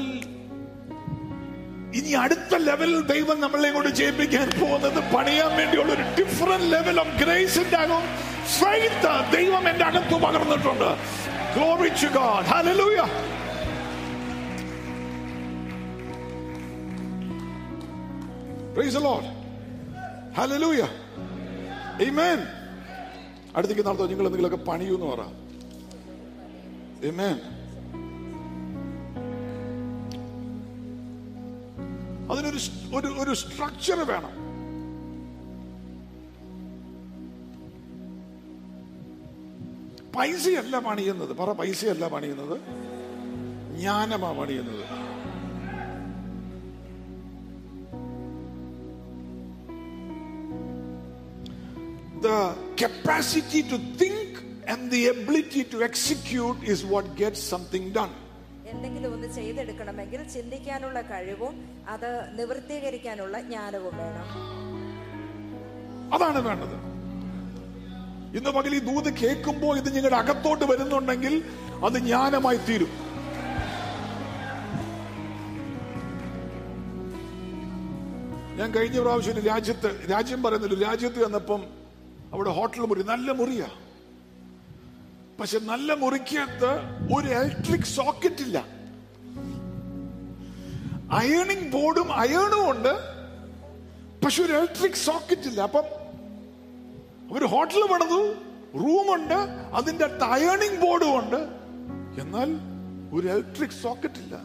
S2: ഇനി അടുത്ത ലെവലിൽ ദൈവം നമ്മളെ കൊണ്ട് ചെയ്യിപ്പിക്കാൻ പോകുന്നത് പണിയാൻ വേണ്ടിയുള്ള ഒരു ഡിഫറെന്റ് ലെവൽ ഓഫ് ഗ്രേസിന്റെ അകം ഫെയ്ത്ത് ദൈവം എന്റെ അകത്ത് പകർന്നിട്ടുണ്ട് Glory to God. Hallelujah. Praise the Lord. Hallelujah. Amen. അടുത്തേക്ക് നടത്തോ നിങ്ങൾ എന്തെങ്കിലുമൊക്കെ പണിയൂന്ന് പറ Amen. അതിനൊരു സ്- ഒരു ഒരു സ്ട്രക്ചർ വേണം പൈസയല്ല പണിയുന്നത് പറ പൈസയല്ല പണിയുന്നത് ജ്ഞാനമാ പണിയുന്നത് The capacity to think and the ability to execute is what gets something done.
S3: എന്തെങ്കിലും ഒന്ന് ചെയ്തെടുക്കണമെങ്കിൽ ചിന്തിക്കാനുള്ള കഴിവും അത് നിവൃത്തീകരിക്കാനുള്ള ജ്ഞാനവും വേണം
S2: അതാണ് വേണ്ടത് ഇന്ന് പകൽ ഈ ദൂത് കേൾക്കുമ്പോൾ ഇത് നിങ്ങളുടെ അകത്തോട്ട് വരുന്നുണ്ടെങ്കിൽ അത് ജ്ഞാനമായി തീരും ഞാൻ കഴിഞ്ഞ പ്രാവശ്യം ഒരു രാജ്യത്ത് രാജ്യം പറയുന്നില്ല രാജ്യത്ത് വന്നപ്പം അവിടെ ഹോട്ടൽ മുറി നല്ല മുറിയാ പക്ഷെ നല്ല മുറിക്കകത്ത് ഒരു ഇലക്ട്രിക് സോക്കറ്റ് ഇല്ല അയണിംഗ് ബോർഡും അയണും ഉണ്ട് പക്ഷെ ഒരു ഇലക്ട്രിക് സോക്കറ്റ് ഇല്ല അപ്പം ഒരു ഹോട്ടൽ പണിതു റൂമുണ്ട് അതിന്റെ അടുത്ത് അയണിംഗ് ബോർഡും ഉണ്ട് എന്നാൽ ഒരു ഇലക്ട്രിക് സോക്കറ്റ് ഇല്ല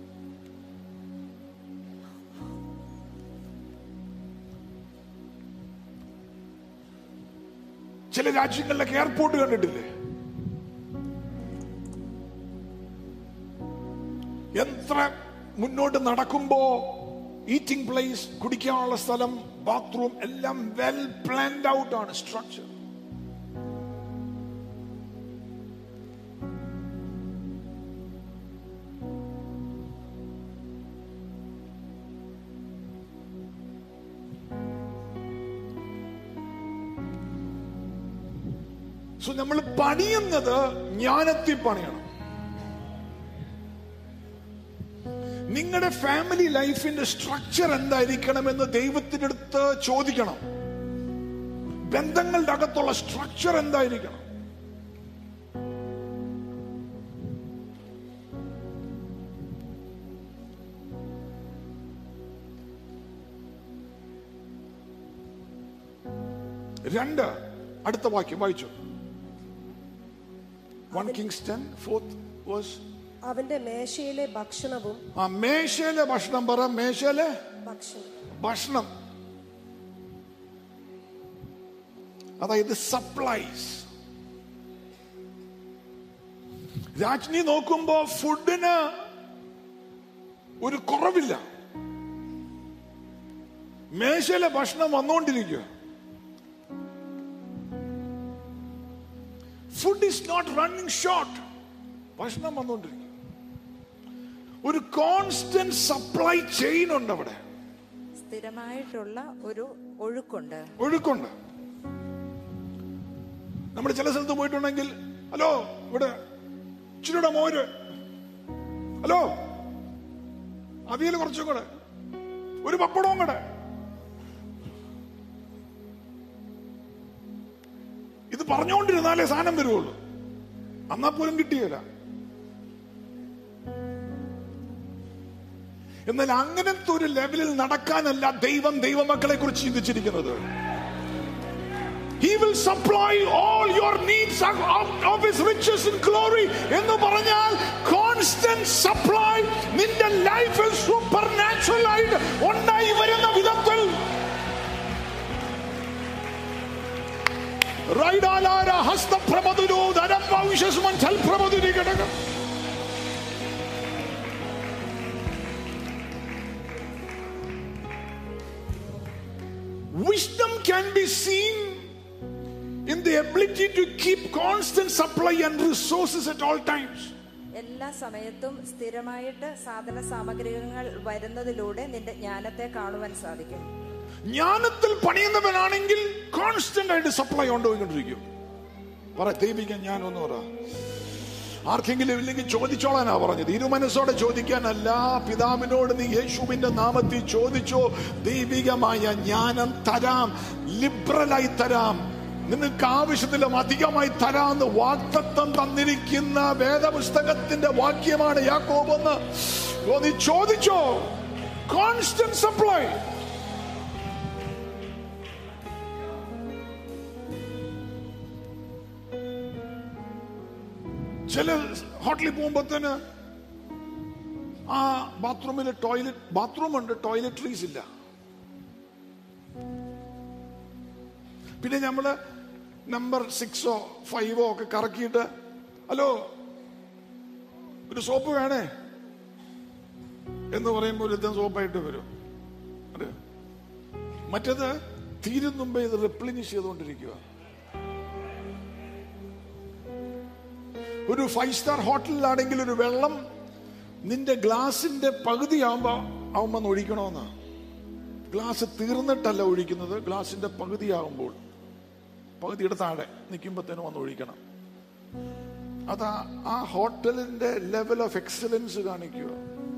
S2: ചില രാജ്യങ്ങളിലൊക്കെ എയർപോർട്ട് കണ്ടിട്ടില്ലേ എത്ര മുന്നോട്ട് നടക്കുമ്പോ ഈറ്റിംഗ് പ്ലേസ് കുടിക്കാനുള്ള സ്ഥലം ബാത്റൂം എല്ലാം വെൽ പ്ലാൻഡ് ഔട്ട് ആണ് സ്ട്രക്ചർ സോ നമ്മൾ പണിയുന്നത് ജ്ഞാനത്തിൽ പണിയണം നിങ്ങളുടെ ഫാമിലി ലൈഫിന്റെ സ്ട്രക്ചർ എന്തായിരിക്കണമെന്ന് ദൈവത്തിന്റെ അടുത്ത് ചോദിക്കണം ബന്ധങ്ങളുടെ അകത്തുള്ള സ്ട്രക്ചർ എന്തായിരിക്കണം രണ്ട് അടുത്ത വാക്യം വായിച്ചു one Kings ten fourth verse
S4: അവന്റെ മേശയിലെ ഭക്ഷണവും
S2: ആ മേശയിലെ ഭക്ഷണം പറ മേശയിലെ
S4: ഭക്ഷണം
S2: ഭക്ഷണം അതായത് സപ്ലൈസ് രാജ്ഞി നോക്കുമ്പോ ഫുഡിന് ഒരു കുറവില്ല മേശയിലെ ഭക്ഷണം വന്നുകൊണ്ടിരിക്കുക food is not running short ഭക്ഷണം വന്നുകൊണ്ടിരിക്കുക ഒരു കോൺസ്റ്റന്റ് സപ്ലൈ ചെയിൻ ഉണ്ട് അവിടെ
S3: സ്ഥിരമായിട്ടുള്ള ഒരു ഒഴുക്കുണ്ട്
S2: ഒഴുക്കുണ്ട് നമ്മൾ ചില സ്ഥലത്ത് പോയിട്ടുണ്ടെങ്കിൽ ഹലോ ഇവിടെ ഇച്ചിരിയുടെ മോര് ഹലോ അവിയൽ കുറച്ചും കൂടെ ഒരു പപ്പടവും കൂടെ ഇത് പറഞ്ഞുകൊണ്ടിരുന്നാലേ സാധനം വരുവുള്ളൂ എന്നാ പോലും കിട്ടിയില്ല എന്നാൽ അങ്ങനത്തെ ഒരു ലെവലിൽ നടക്കാനല്ല ദൈവം ദൈവമക്കളെ കുറിച്ച് ചിന്തിച്ചിരിക്കുന്നത് He will supply all your needs out of his riches and glory എന്ന് പറഞ്ഞാൽ കോൺസ്റ്റന്റ് സപ്ലൈ നിന്റെ ലൈഫിൽ സൂപ്പർ നാച്ചുറൽ ആയിട്ട് ഉണ്ടായി വരുന്ന വിധത്തിൽ റൈഡാലാര ഹസ്തപ്രമതുരോ ധരംഭവിഷ്യസുമൻ ചൽപ്രമതുരി ഘടകം Wisdom can be seen in the ability to keep constant supply and resources at all times.
S3: എല്ലാ സമയത്തും സ്ഥിരമായിട്ട് സാധന സാമഗ്രികൾ വരുന്നതിലൂടെ നിന്റെ ജ്ഞാനത്തെ കാണുവാൻ സാധിക്കും
S2: ജ്ഞാനത്തിൽ പണിയുന്നവനാണെങ്കിൽ കോൺസ്റ്റന്റ് ആയിട്ട് സപ്ലൈ കൊണ്ടുപോയിക്കൊണ്ടിരിക്കും പറ ദൈവിക ഞാൻ ഒന്ന് പറ ആർക്കെങ്കിലും ഇല്ലെങ്കിൽ ചോദിച്ചോളാനാ പറഞ്ഞത് ഇരുമനസ്സോടെ ചോദിക്കാനല്ല പിതാവിനോട് നീ യേശുവിന്റെ നാമത്തിൽ ചോദിച്ചോ ദൈവികമായ ജ്ഞാനം തരാം ലിബറലായി തരാം നിനക്ക് ആവശ്യത്തിലും അധികമായി തരാമെന്ന് വാക്തത്വം തന്നിരിക്കുന്ന വേദപുസ്തകത്തിന്റെ വാക്യമാണ് യാക്കോബെന്ന് ഓ, നീ ചോദിച്ചോ കോൺസ്റ്റന്റ് സപ്ലൈ ചില ഹോട്ടലിൽ പോകുമ്പോഴത്തേന് ആ ബാത്റൂമിൽ ടോയ്ലറ്റ് ബാത്റൂം ഉണ്ട് ടോയ്ലറ്ററീസ് ഇല്ല പിന്നെ നമ്മള് നമ്പർ സിക്സോ ഫൈവോ ഒക്കെ കറക്കിയിട്ട് ഹലോ ഒരു സോപ്പ് വേണേ എന്ന് പറയുമ്പോൾ ഒരുത്തൻ സോപ്പായിട്ട് വരും അറിയോ? മറ്റേത് തീരും മുമ്പേ ഇത് റിപ്ലിനിഷ് ചെയ്തുകൊണ്ടിരിക്കുക ഒരു ഫൈവ് സ്റ്റാർ ഹോട്ടലിലാണെങ്കിൽ ഒരു വെള്ളം നിന്റെ ഗ്ലാസിന്റെ പകുതി ആവുമ്പോ ആവുമ്പോ ഒഴിക്കണമെന്നാ ഗ്ലാസ് തീർന്നിട്ടല്ല ഒഴിക്കുന്നത് ഗ്ലാസിന്റെ പകുതി ആകുമ്പോൾ പകുതിയുടെ താഴെ നിൽക്കുമ്പോഴത്തേനും വന്ന് ഒഴിക്കണം അതാ ആ ഹോട്ടലിന്റെ ലെവൽ ഓഫ് എക്സലൻസ് കാണിക്കുക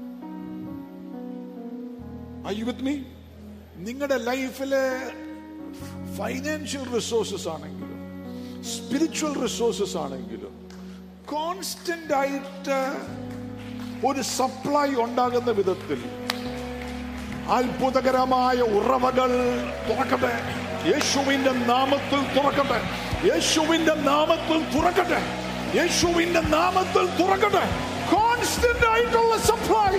S2: വിത്ത് മീ നിങ്ങളുടെ ലൈഫിലെ ഫൈനാൻഷ്യൽ റിസോഴ്സസ് ആണെങ്കിലും സ്പിരിച്വൽ റിസോഴ്സസ് ആണെങ്കിലും കോൺസ്റ്റന്റ് ആയിട്ട് ഒരു സപ്ലൈ ഉണ്ടാകുന്ന വിധത്തിൽ അത്ഭുതകരമായ ഉറവകൾ തുറക്കട്ടെ യേശുവിന്റെ നാമത്തിൽ തുറക്കട്ടെ യേശുവിന്റെ നാമത്തിൽ തുറക്കട്ടെ യേശുവിന്റെ നാമത്തിൽ തുറക്കട്ടെ കോൺസ്റ്റന്റ് ആയിട്ടുള്ള സപ്ലൈ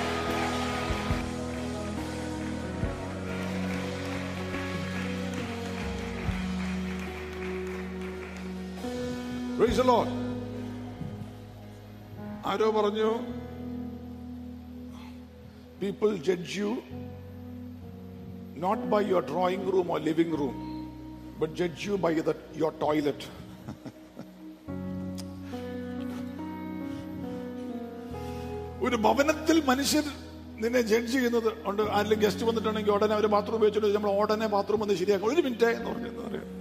S2: Praise the Lord. ആരോ പറഞ്ഞു people judge you not by your drawing room or living room but judge you by the your toilet ഒരു ഭവനത്തിൽ മനുഷ്യർ നിന്നെ ജഡ്ജ് ചെയ്യുന്നത് ഉണ്ട് ആരെങ്കിലും ഗസ്റ്റ് വന്നിട്ടുണ്ടെങ്കിൽ ഉടനെ അവർ ബാത്റൂം ഉപയോഗിച്ചിട്ട് നമ്മൾ ഉടനെ ബാത്റൂം വന്ന് ശരിയാക്കും ഒരു മിനിറ്റ് എന്ന് പറഞ്ഞു എന്താ പറയുക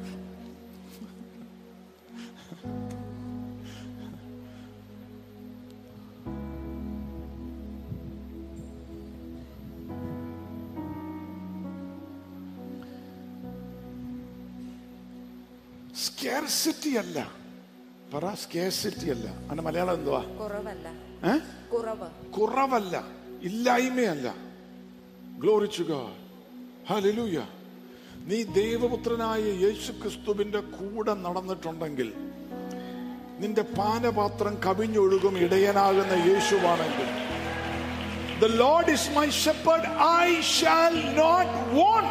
S2: സ്കേർസിറ്റി അല്ല പറ സ്കേർസിറ്റി അല്ല അതിന്റെ മലയാളം എന്തുവാ
S3: കുറവല്ല
S2: ഏ
S3: കുറവ്
S2: കുറവല്ല ഇല്ലായ്മയല്ല ഗ്ലോറിച്ചുക ഹലലൂയ നീ ദൈവപുത്രനായ യേശു ക്രിസ്തുവിന്റെ കൂടെ നടന്നിട്ടുണ്ടെങ്കിൽ നിന്റെ പാനപാത്രം കവിഞ്ഞൊഴുകും ഇടയനാകുന്ന യേശുവാണെങ്കിൽ The Lord is my shepherd, I shall not want.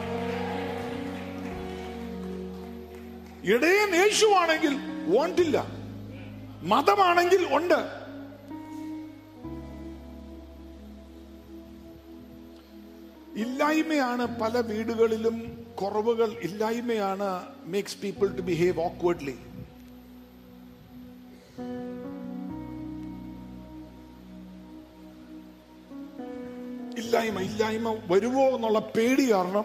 S2: ഇടയൻ യേശുവാണെങ്കിൽ വോണ്ടില്ല മതമാണെങ്കിൽ ഉണ്ട് ഇല്ലായ്മയാണ് പല വീടുകളിലും കുറവുകൾ ഇല്ലായ്മയാണ് makes people to behave awkwardly ഇല്ലായ്മ ഇല്ലായ്മ വരുമോ എന്നുള്ള പേടി കാരണം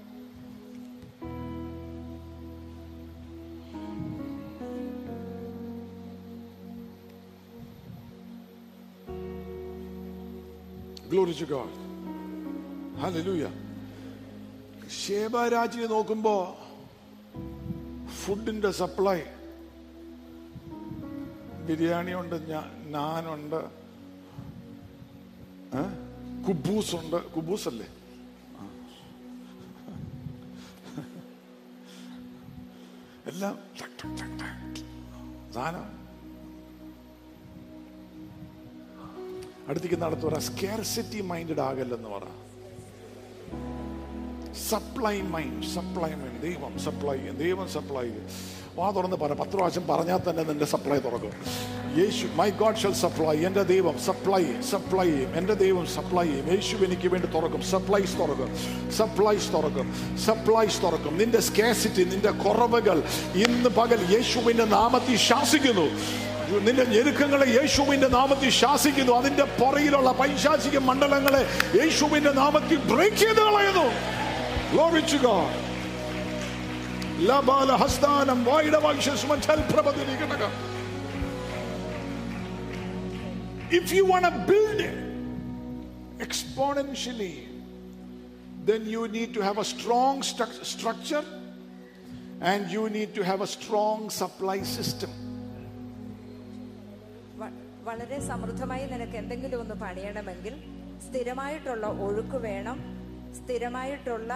S2: Glory to God. Hallelujah. ശേബരാജിയെ നോക്കുമ്പോ ഫുഡിന്റെ സപ്ലൈ ബിരിയാണി ഉണ്ട് നാനുണ്ട് കുബൂസ് ഉണ്ട് കുബൂസ് അല്ലേ എല്ലാം ടക് ടക് ടക് ടക്. സാധനം അടുത്തേക്ക് നടത്തു പറ സ്കാർസിറ്റി മൈൻഡഡ് ആകല്ലെന്ന് പറ സപ്ലൈ മൈൻഡ് സപ്ലൈ മൈൻഡ് ദൈവം സപ്ലൈ ചെയ്യും ദൈവം സപ്ലൈ ചെയ്യും വാ തുറന്ന് പറ പത്ത് പ്രാവശ്യം പറഞ്ഞാൽ തന്നെ നിന്റെ സപ്ലൈ തുറക്കും യേശു മൈ ഗോഡ് ഷെൽ സപ്ലൈ എൻ്റെ ദൈവം സപ്ലൈ സപ്ലൈ ചെയ്യും എൻ്റെ ദൈവം സപ്ലൈ ചെയ്യും യേശു എനിക്ക് വേണ്ടി തുറക്കും സപ്ലൈസ് തുറക്കും സപ്ലൈസ് തുറക്കും സപ്ലൈസ് തുറക്കും നിന്റെ സ്കാസിറ്റി നിന്റെ കുറവുകൾ ഇന്ന് പകൽ യേശുവിന്റെ നാമത്തിൽ ശാസിക്കുന്നു നിന്റെ ഞെരുക്കങ്ങളെ യേശുവിന്റെ നാമത്തിൽ ശാസിക്കുന്നു അതിന്റെ പുറയിലുള്ള പൈശാചിക മണ്ഡലങ്ങളെ യേശുവിന്റെ നാമത്തിൽ ബ്രേക്ക് ചെയ്ത് കളയുന്നു Glory to God. ലബാല ഹസ്താനം വായിടവാക്ഷ്യസ്മൽ പ്രഭതിനി കിടക്കാം If you want to build it exponentially, then you need to have a strong stru- structure and you need to have a strong supply system.
S3: വ- വളരെ സമൃദ്ധമായി നിനക്ക് എന്തെങ്കിലും ഒന്ന് പണിയണമെങ്കിൽ സ്ഥിരമായിട്ടുള്ള ഒഴുക്ക് വേണം സ്ഥിരമായിട്ടുള്ള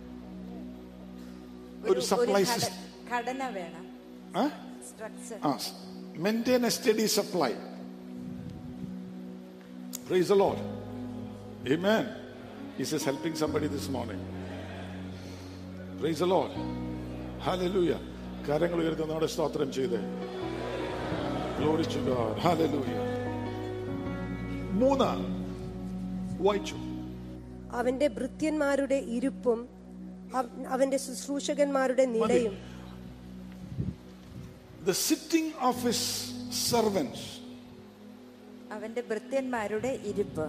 S2: ഒരു supply
S3: ഘട-
S2: system.
S3: ഘടന വേണം
S2: Huh?
S3: Structure
S2: Ah, maintain a steady supply. Praise the Lord. Amen. He says, helping somebody this morning. Praise the Lord. Hallelujah. കാര്യങ്ങൾ ഉയർത്തി നമ്മുടെ സ്തോത്രം ചെയ്ത് Glory to God. Hallelujah. മൂന്ന് വായിച്ചു
S4: അവന്റെ ഭൃത്യന്മാരുടെ ഇരുപ്പും അവ- അവന്റെ ശുശ്രൂഷകന്മാരുടെ നിലയും
S2: The sitting of his servants.
S3: അവന്റെ ഭൃത്യന്മാരുടെ ഇരിപ്പ്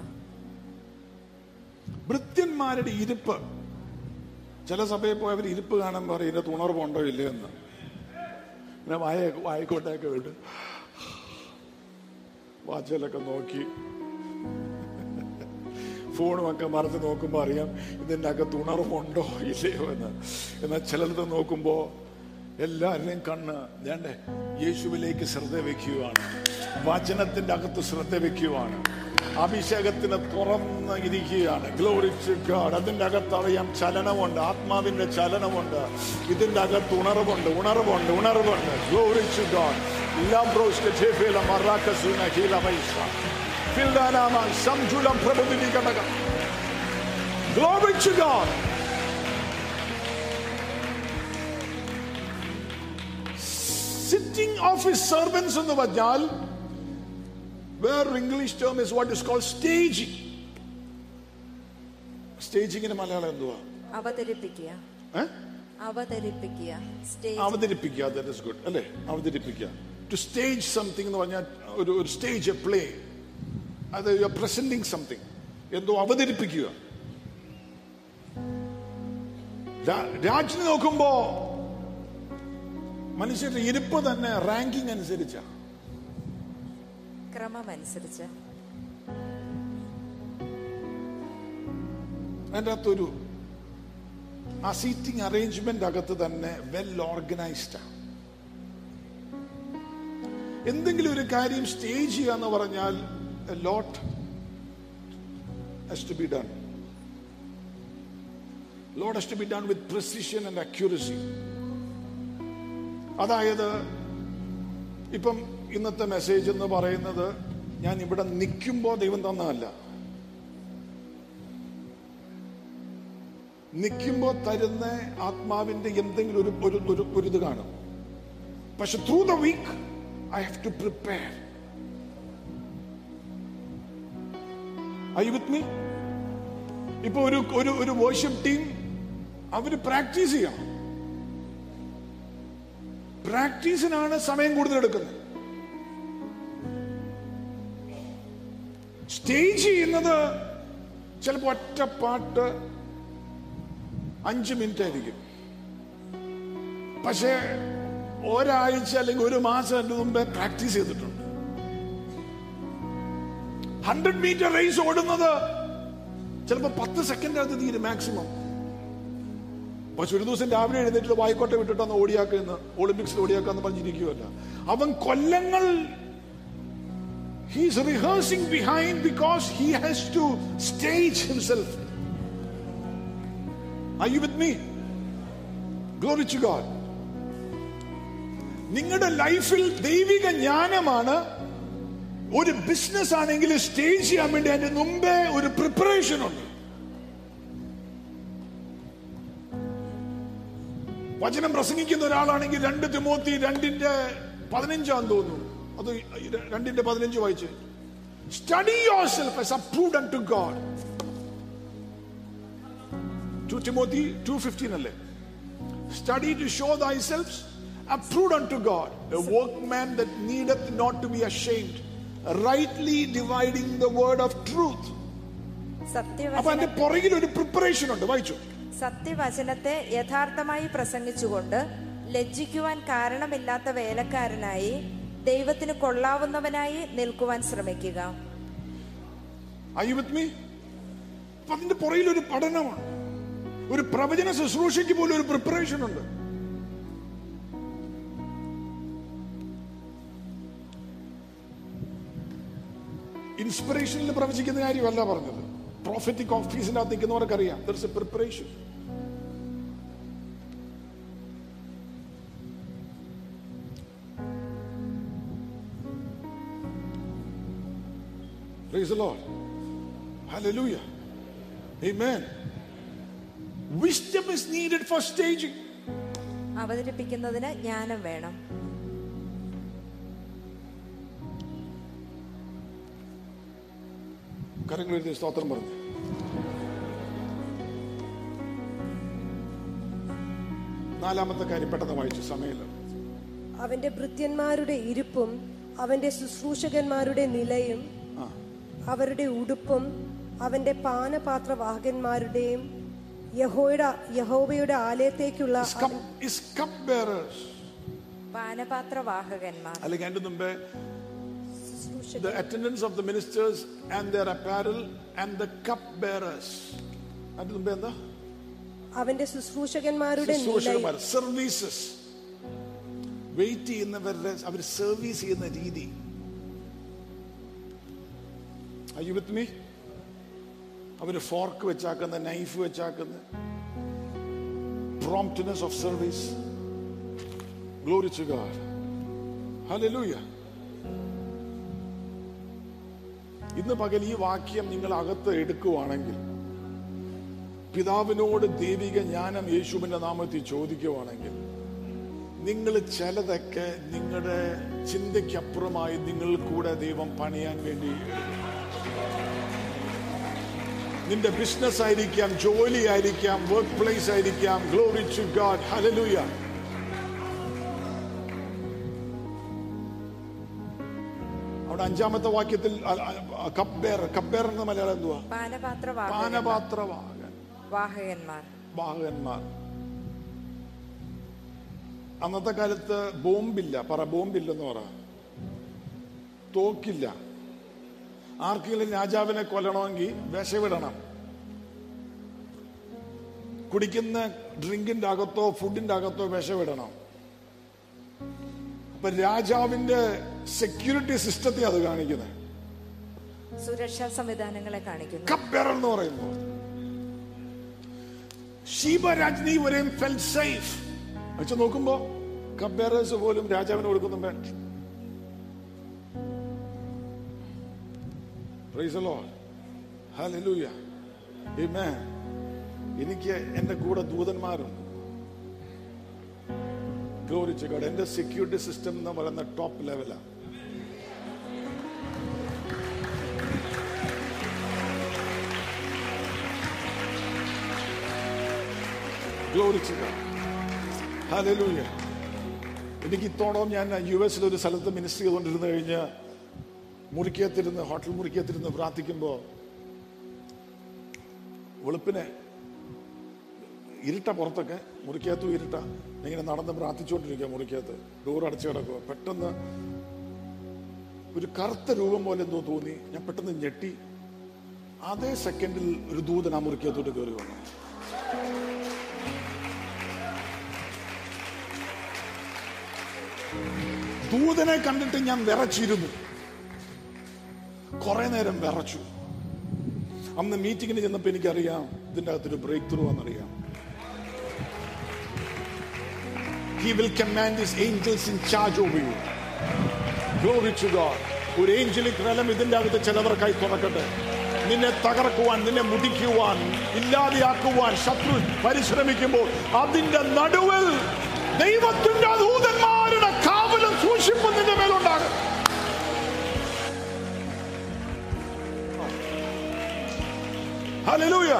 S2: ഭൃത്യന്മാരുടെ ഇരിപ്പ് ചില സഭയിൽ പോയി അവർ ഇരിപ്പ് കാണുമ്പോൾ പറയും ഇതിന്റെ തുണർവുണ്ടോ ഇല്ലേ എന്ന് പിന്നെ വായ വായിക്കോട്ടൊക്കെ വിട്ട് വാച്ചിലൊക്കെ നോക്കി ഫോണുമൊക്കെ മറന്ന് നോക്കുമ്പോൾ അറിയാം ഇതിൻ്റെ അകത്ത് ഉണർവുണ്ടോ ഇല്ലയോ എന്ന് എന്നാൽ ചിലത് നോക്കുമ്പോൾ എല്ലാവരുടെയും കണ്ണ് വേണ്ടേ യേശുവിലേക്ക് ശ്രദ്ധ വെക്കുകയാണ് വചനത്തിന്റെ അകത്ത് ശ്രദ്ധ വെക്കുകയാണ് അഭിഷേകത്തിന് തുറന്ന് ഇരിക്കുകയാണ് ഗ്ലോറിച്ച് ഗാഡ് അതിന്റെ അകത്ത് അറിയാം ചലനമുണ്ട് ആത്മാവിന്റെ ചലനമുണ്ട് ഇതിന്റെ അകത്ത് ഉണർവുണ്ട് ഉണർവുണ്ട് ഉണർവുണ്ട് ഗ്ലോറിച്ച് ഗാഡ് ലംബ്രോസ് ഛേഫേല മറാക്കസുന ഹീല വൈസ ഫിൽദാനാമ സംജുലം പ്രബുദ്ധിനി കടകം Glory to God. Sitting of his servants എന്ന് പറഞ്ഞാൽ വേറൊരു English term is what is called staging സ്റ്റേജിങ്ങിന് മലയാളം എന്തുവാ
S3: അവതരിപ്പിക്കുക
S2: ഏ?
S3: അവതരിപ്പിക്കുക സ്റ്റേജ്
S2: അവതരിപ്പിക്കുക ദാറ്റ് ഇസ് ഗുഡ് അല്ലേ അവതരിപ്പിക്കുക ടു സ്റ്റേജ് സംതിങ് എന്ന് പറഞ്ഞാൽ ഒരു ഒരു സ്റ്റേജ് എ പ്ലേ അത് യു ആർ പ്രസന്റിങ് സംതിങ് എന്തോ അവതരിപ്പിക്കുക രാ- രാജ്യം നോക്കുമ്പോ മനുഷ്യരുടെ ഇരിപ്പ് തന്നെ റാങ്കിങ് അനുസരിച്ചാ
S3: ക്രമമനുസരിച്ച്
S2: അതിൻ്റെ അകത്തൊരു ആ സീറ്റിംഗ് അറേഞ്ച്മെന്റ് അകത്ത് തന്നെ വെൽ ഓർഗനൈസ്ഡ് എന്തെങ്കിലും ഒരു കാര്യം സ്റ്റേജ് ചെയ്യുക എന്ന് പറഞ്ഞാൽ ലോട്ട് has to be done. Lord has to be done with precision and accuracy. അതായത് ഇപ്പം ഇന്നത്തെ മെസ്സേജ് എന്ന് പറയുന്നത് ഞാൻ ഇവിടെ നിൽക്കുമ്പോൾ ദൈവം തന്നതല്ല നിൽക്കുമ്പോൾ തരുന്ന ആത്മാവിന്റെ എന്തെങ്കിലും ഒരു ഒരു ഒരു ഒരു ഇത് കാണും പക്ഷെ through the week I have to prepare I with me ഇപ്പൊ ഒരു ഒരു ഒരു വർഷിപ്പ് ടീം അവര് പ്രാക്ടീസ് ചെയ്യണം പ്രാക്ടീസിനാണ് സമയം കൂടുതൽ എടുക്കുന്നത് സ്റ്റേജ് ചെയ്യുന്നത് ചിലപ്പോൾ ഒറ്റ പാട്ട് അഞ്ച് മിനിറ്റ് ആയിരിക്കും പക്ഷേ ഒരാഴ്ച അല്ലെങ്കിൽ ഒരു മാസം അതിന് മുമ്പേ പ്രാക്ടീസ് ചെയ്തിട്ടുണ്ട് ഹൺഡ്രഡ് മീറ്റർ റേസ് ഓടുന്നത് ചിലപ്പോൾ പത്ത് സെക്കൻഡ് അത് തീരും മാക്സിമം പക്ഷെ ഒരു ദിവസം രാവിലെ എഴുന്നേറ്റ് വായിക്കോട്ടെ വിട്ടിട്ടൊന്ന് ഓടിയാക്കുന്ന ഒളിമ്പിക്സിൽ ഓടിയാക്കാന്ന് പറഞ്ഞിരിക്കുമല്ല അവൻ കൊല്ലങ്ങൾ he's rehearsing behind because he has to stage himself Are you with me? Glory to God. നിങ്ങളുടെ ലൈഫിൽ ദൈവിക ജ്ഞാനമാണ് ഒരു ബിസിനസ് ആണെങ്കിൽ സ്റ്റേജ് ചെയ്യാൻ വേണ്ടി അതിന്റെ മുമ്പേ ഒരു പ്രിപ്പറേഷൻ ഉണ്ട് വചനം പ്രസംഗിക്കുന്ന ഒരാളാണെങ്കിൽ രണ്ട് തിമോത്തി രണ്ടിന്റെ പതിനഞ്ചാം തോന്നുന്നു അത് രണ്ടിന്റെ പതിനഞ്ച് വായിച്ച് study yourself as approved unto God two Timothy two fifteen അല്ലേ study to show thyself approved unto God, a workman that needeth not to be ashamed, rightly dividing the word of truth. അപ്പൊ
S3: സത്യവചന
S2: അതിന്റെ പുറകിൽ ഒരു preparation ഉണ്ട് വായിച്ചു
S3: സത്യവചനത്തെ യഥാർത്ഥമായി പ്രസംഗിച്ചുകൊണ്ട് ലജ്ജിക്കുവാൻ കാരണമില്ലാത്ത വേലക്കാരനായി ദൈവത്തിന് കൊള്ളാവുന്നവനായി നിൽക്കുവാൻ ശ്രമിക്കുക
S2: Are you with me? അപ്പൊ അതിന്റെ പുറകിൽ ഒരു പഠനമാണ് ഒരു പ്രവചന ശുശ്രൂഷയ്ക്ക് പോലും ഒരു പ്രിപ്പറേഷൻ ഉണ്ട് ഇൻസ്പിറേഷനിൽ പ്രവചിക്കുന്ന കാര്യമല്ല പറഞ്ഞത് പ്രോഫറ്റിക് ഓഫീസിന്റെ അകത്ത് നിൽക്കുന്നവർക്ക് അറിയാം there's a preparation Praise the Lord. Hallelujah. Amen. Wisdom is needed for staging.
S3: അവതരിപ്പിക്കുന്നതിന് ജ്ഞാനം വേണം
S2: കരങ്ങൾ എഴുതി സ്തോത്രം പറഞ്ഞു നാലാമത്തെ കാര്യം പെട്ടെന്ന് വായിച്ചു സമയമില്ല
S4: അവന്റെ ഭൃത്യന്മാരുടെ ഇരിപ്പും അവന്റെ ശുശ്രൂഷകന്മാരുടെ നിലയും
S2: ആ
S4: അവരുടെ ഉടുപ്പും അവന്റെ പാനപാത്രവാഹകന്മാരുടെയും യഹോയുടെ യഹോവയുടെ ആലയത്തേക്കുള്ള
S2: Is cup, is cup bearers.
S3: പാനപാത്രവാഹകന്മാർ
S2: അല്ലെങ്കിൽ അതിന്റെ മുമ്പേ
S4: ശുശ്രൂഷകൻ
S2: the attendants of the ministers and their apparel and the cup bearers. അതിന്റെ മുമ്പേ എന്താ
S4: അവന്റെ ശുശ്രൂഷകന്മാരുടെ നിലയും
S2: ശുശ്രൂഷകന്മാർ സർവീസസ് വെയിറ്റ് ചെയ്യുന്നവരുടെ അവർ സർവീസ് ചെയ്യുന്ന രീതി അയ്യോ വിത്ത് മീ അവര് ഫോർക്ക് വെച്ചാക്കുന്ന നൈഫ് വെച്ചാക്കുന്ന promptness of service glory to God hallelujah ഇന്ന് പകൽ ഈ വാക്യം നിങ്ങൾ അകത്ത് എടുക്കുവാണെങ്കിൽ പിതാവിനോട് ദൈവിക ജ്ഞാനം യേശുവിന്റെ നാമത്തിൽ ചോദിക്കുവാണെങ്കിൽ നിങ്ങൾ ചിലതൊക്കെ നിങ്ങളുടെ ചിന്തയ്ക്കപ്പുറമായി നിങ്ങൾ കൂടെ ദൈവം പണിയാൻ വേണ്ടി എടുക്കും. നിന്റെ ബിസിനസ് ആയിരിക്കാം ജോലി ആയിരിക്കാം വർക്ക് പ്ലേസ് ആയിരിക്കാം ഗ്ലോറി ടു ഗാഡ് ഹലലൂയ അവിടെ അഞ്ചാമത്തെ വാക്യത്തിൽ കപ്പേർ കപ്പേർ എന്ന മലയാളം എന്തുവാ
S3: പാനപാത്രവാഹകന്മാർ
S2: പാനപാത്രവാഹകൻ
S3: വാഹകന്മാർ
S2: വാഹകന്മാർ അന്നത്തെ കാലത്ത് ബോംബില്ല പറ ബോംബില്ലെന്ന് പറ തോക്കില്ല ആർക്കെങ്കിലും രാജാവിനെ കൊല്ലണമെങ്കിൽ വിഷവിടണം കുടിക്കുന്ന ഡ്രിങ്കിന്റെ അകത്തോ ഫുഡിന്റെ അകത്തോ വിഷവിടണം അപ്പൊ രാജാവിന്റെ സെക്യൂരിറ്റി സിസ്റ്റത്തെ അത് കാണിക്കുന്നത്
S3: സുരക്ഷാ സംവിധാനങ്ങളെ കാണിക്കുന്നു
S2: കപ്പേർ എന്ന് പറയുമ്പോൾ ഷീബ രാജ്ഞി വരെയും ഫെൽ സേഫ് വെച്ച് നോക്കുമ്പോ കപ്പേറേഴ്സ് പോലും രാജാവിന് കൊടുക്കുന്നു വേണ്ട Praise the Lord. Hallelujah. Amen. എനിക്ക് എന്റെ കൂടെ ദൂതന്മാരുണ്ട് ഗ്ലോറി ടു ഗോഡ് എന്റെ സെക്യൂരിറ്റി സിസ്റ്റം എന്ന് പറയുന്ന ടോപ്പ് ലെവലാണ് ഗ്ലോറി ടു ഗോഡ് ഹല്ലേലൂയ എനിക്ക് ഇത്തോളം ഞാൻ യു എസിൽ ഒരു സ്ഥലത്ത് മിനിസ്റ്റർ ചെയ്തുകൊണ്ടിരുന്നു കഴിഞ്ഞ് മുറിക്കകത്തിരുന്ന് ഹോട്ടൽ മുറിക്കകത്തിരുന്ന് പ്രാർത്ഥിക്കുമ്പോൾ വെളുപ്പിനെ ഇരുട്ട പുറത്തൊക്കെ മുറിക്കകത്തും ഇരുട്ട ഇങ്ങനെ നടന്ന് പ്രാർത്ഥിച്ചുകൊണ്ടിരിക്കുക മുറിക്കകത്ത് ഡോർ അടച്ചു കിടക്കുക പെട്ടെന്ന് ഒരു കറുത്ത രൂപം പോലെ എന്തോ തോന്നി ഞാൻ പെട്ടെന്ന് ഞെട്ടി അതേ സെക്കൻഡിൽ ഒരു ദൂതൻ ആ മുറിക്കകത്തോട്ട് കയറി വന്നു ദൂതനെ കണ്ടിട്ട് ഞാൻ വിറച്ചിരുന്നു കുറെ നേരം വിറച്ചു അന്ന് മീറ്റിങ്ങിന് ചെന്നപ്പോ എനിക്കറിയാം ഇതിന്റെ അകത്തൊരു ബ്രേക്ക് ത്രൂ ആണെന്നറിയാം He will command his angels in charge over you. Glory to God. ഒരു ഏഞ്ചലിക് റലം ഇതിന്റെ അകത്ത് ചിലവർക്കായി തുറക്കട്ടെ നിന്നെ തകർക്കുവാൻ നിന്നെ മുടിക്കുവാൻ ഇല്ലാതെയാക്കുവാൻ ശത്രു പരിശ്രമിക്കുമ്പോൾ അതിന്റെ നടുവിൽ ദൈവത്തിന്റെ ദൂതന്മാരുടെ കാവലും സൂക്ഷിപ്പും നിന്റെ മേലുണ്ടാകും ഹല്ലേലൂയ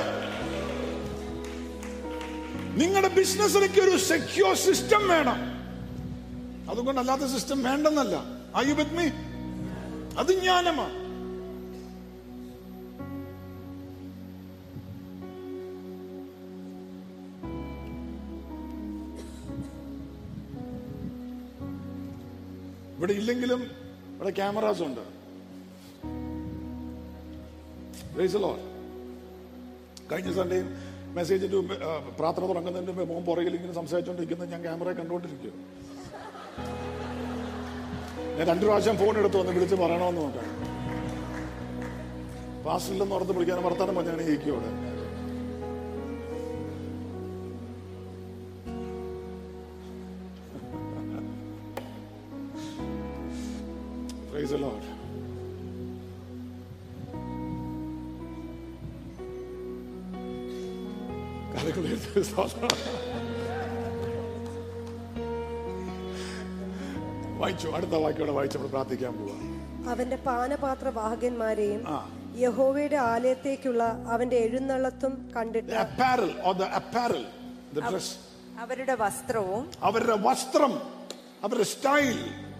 S2: നിങ്ങളുടെ ബിസിനസ്സിലേക്ക് ഒരു സെക്യൂർ സിസ്റ്റം വേണം അതുകൊണ്ട് അല്ലാത്ത സിസ്റ്റം വേണ്ടെന്നല്ല Are you with me? അത് ജ്ഞാനമാണ് ഇവിടെ ഇല്ലെങ്കിലും ഇവിടെ ക്യാമറാസ് ഉണ്ട് Praise the Lord. കഴിഞ്ഞ സൺഡേയും മെസ്സേജിന്റെ മുമ്പ് ആ, പ്രാർത്ഥന തുടങ്ങുന്നതിന്റെ മുമ്പ് മോൻ പുറകിൽ ഇങ്ങനെ സംസാരിച്ചുകൊണ്ടിരിക്കുന്നത് ഞാൻ ക്യാമറ കണ്ടുകൊണ്ടിരിക്കുക ഞാൻ രണ്ടു പ്രാവശ്യം ഫോൺ എടുത്ത് വന്ന് വിളിച്ച് പറയണമെന്ന് നോക്കാം പാസ്റ്റില്ലെന്ന് ഓർത്ത് വിളിക്കാൻ വർത്താനം പറഞ്ഞാണ് ഇരിക്കും അവിടെ Praise the Lord. കലകൾ എഴുതി സ്തോത്രം. വായിച്ചു അടുത്ത വാക്യോടെ വായിച്ചപ്പോൾ പ്രാർത്ഥിക്കാൻ പോവാ
S4: അവന്റെ പാനപാത്ര വാഹകന്മാരെയും
S2: ആ.
S4: യഹോവയുടെ ആലയത്തേക്കുള്ള അവന്റെ എഴുന്നള്ളത്തും കണ്ടിട്ട്
S2: apparel or the apparel the dress
S3: അവരുടെ വസ്ത്രവും
S2: അവരുടെ വസ്ത്രം അവരുടെ സ്റ്റൈൽ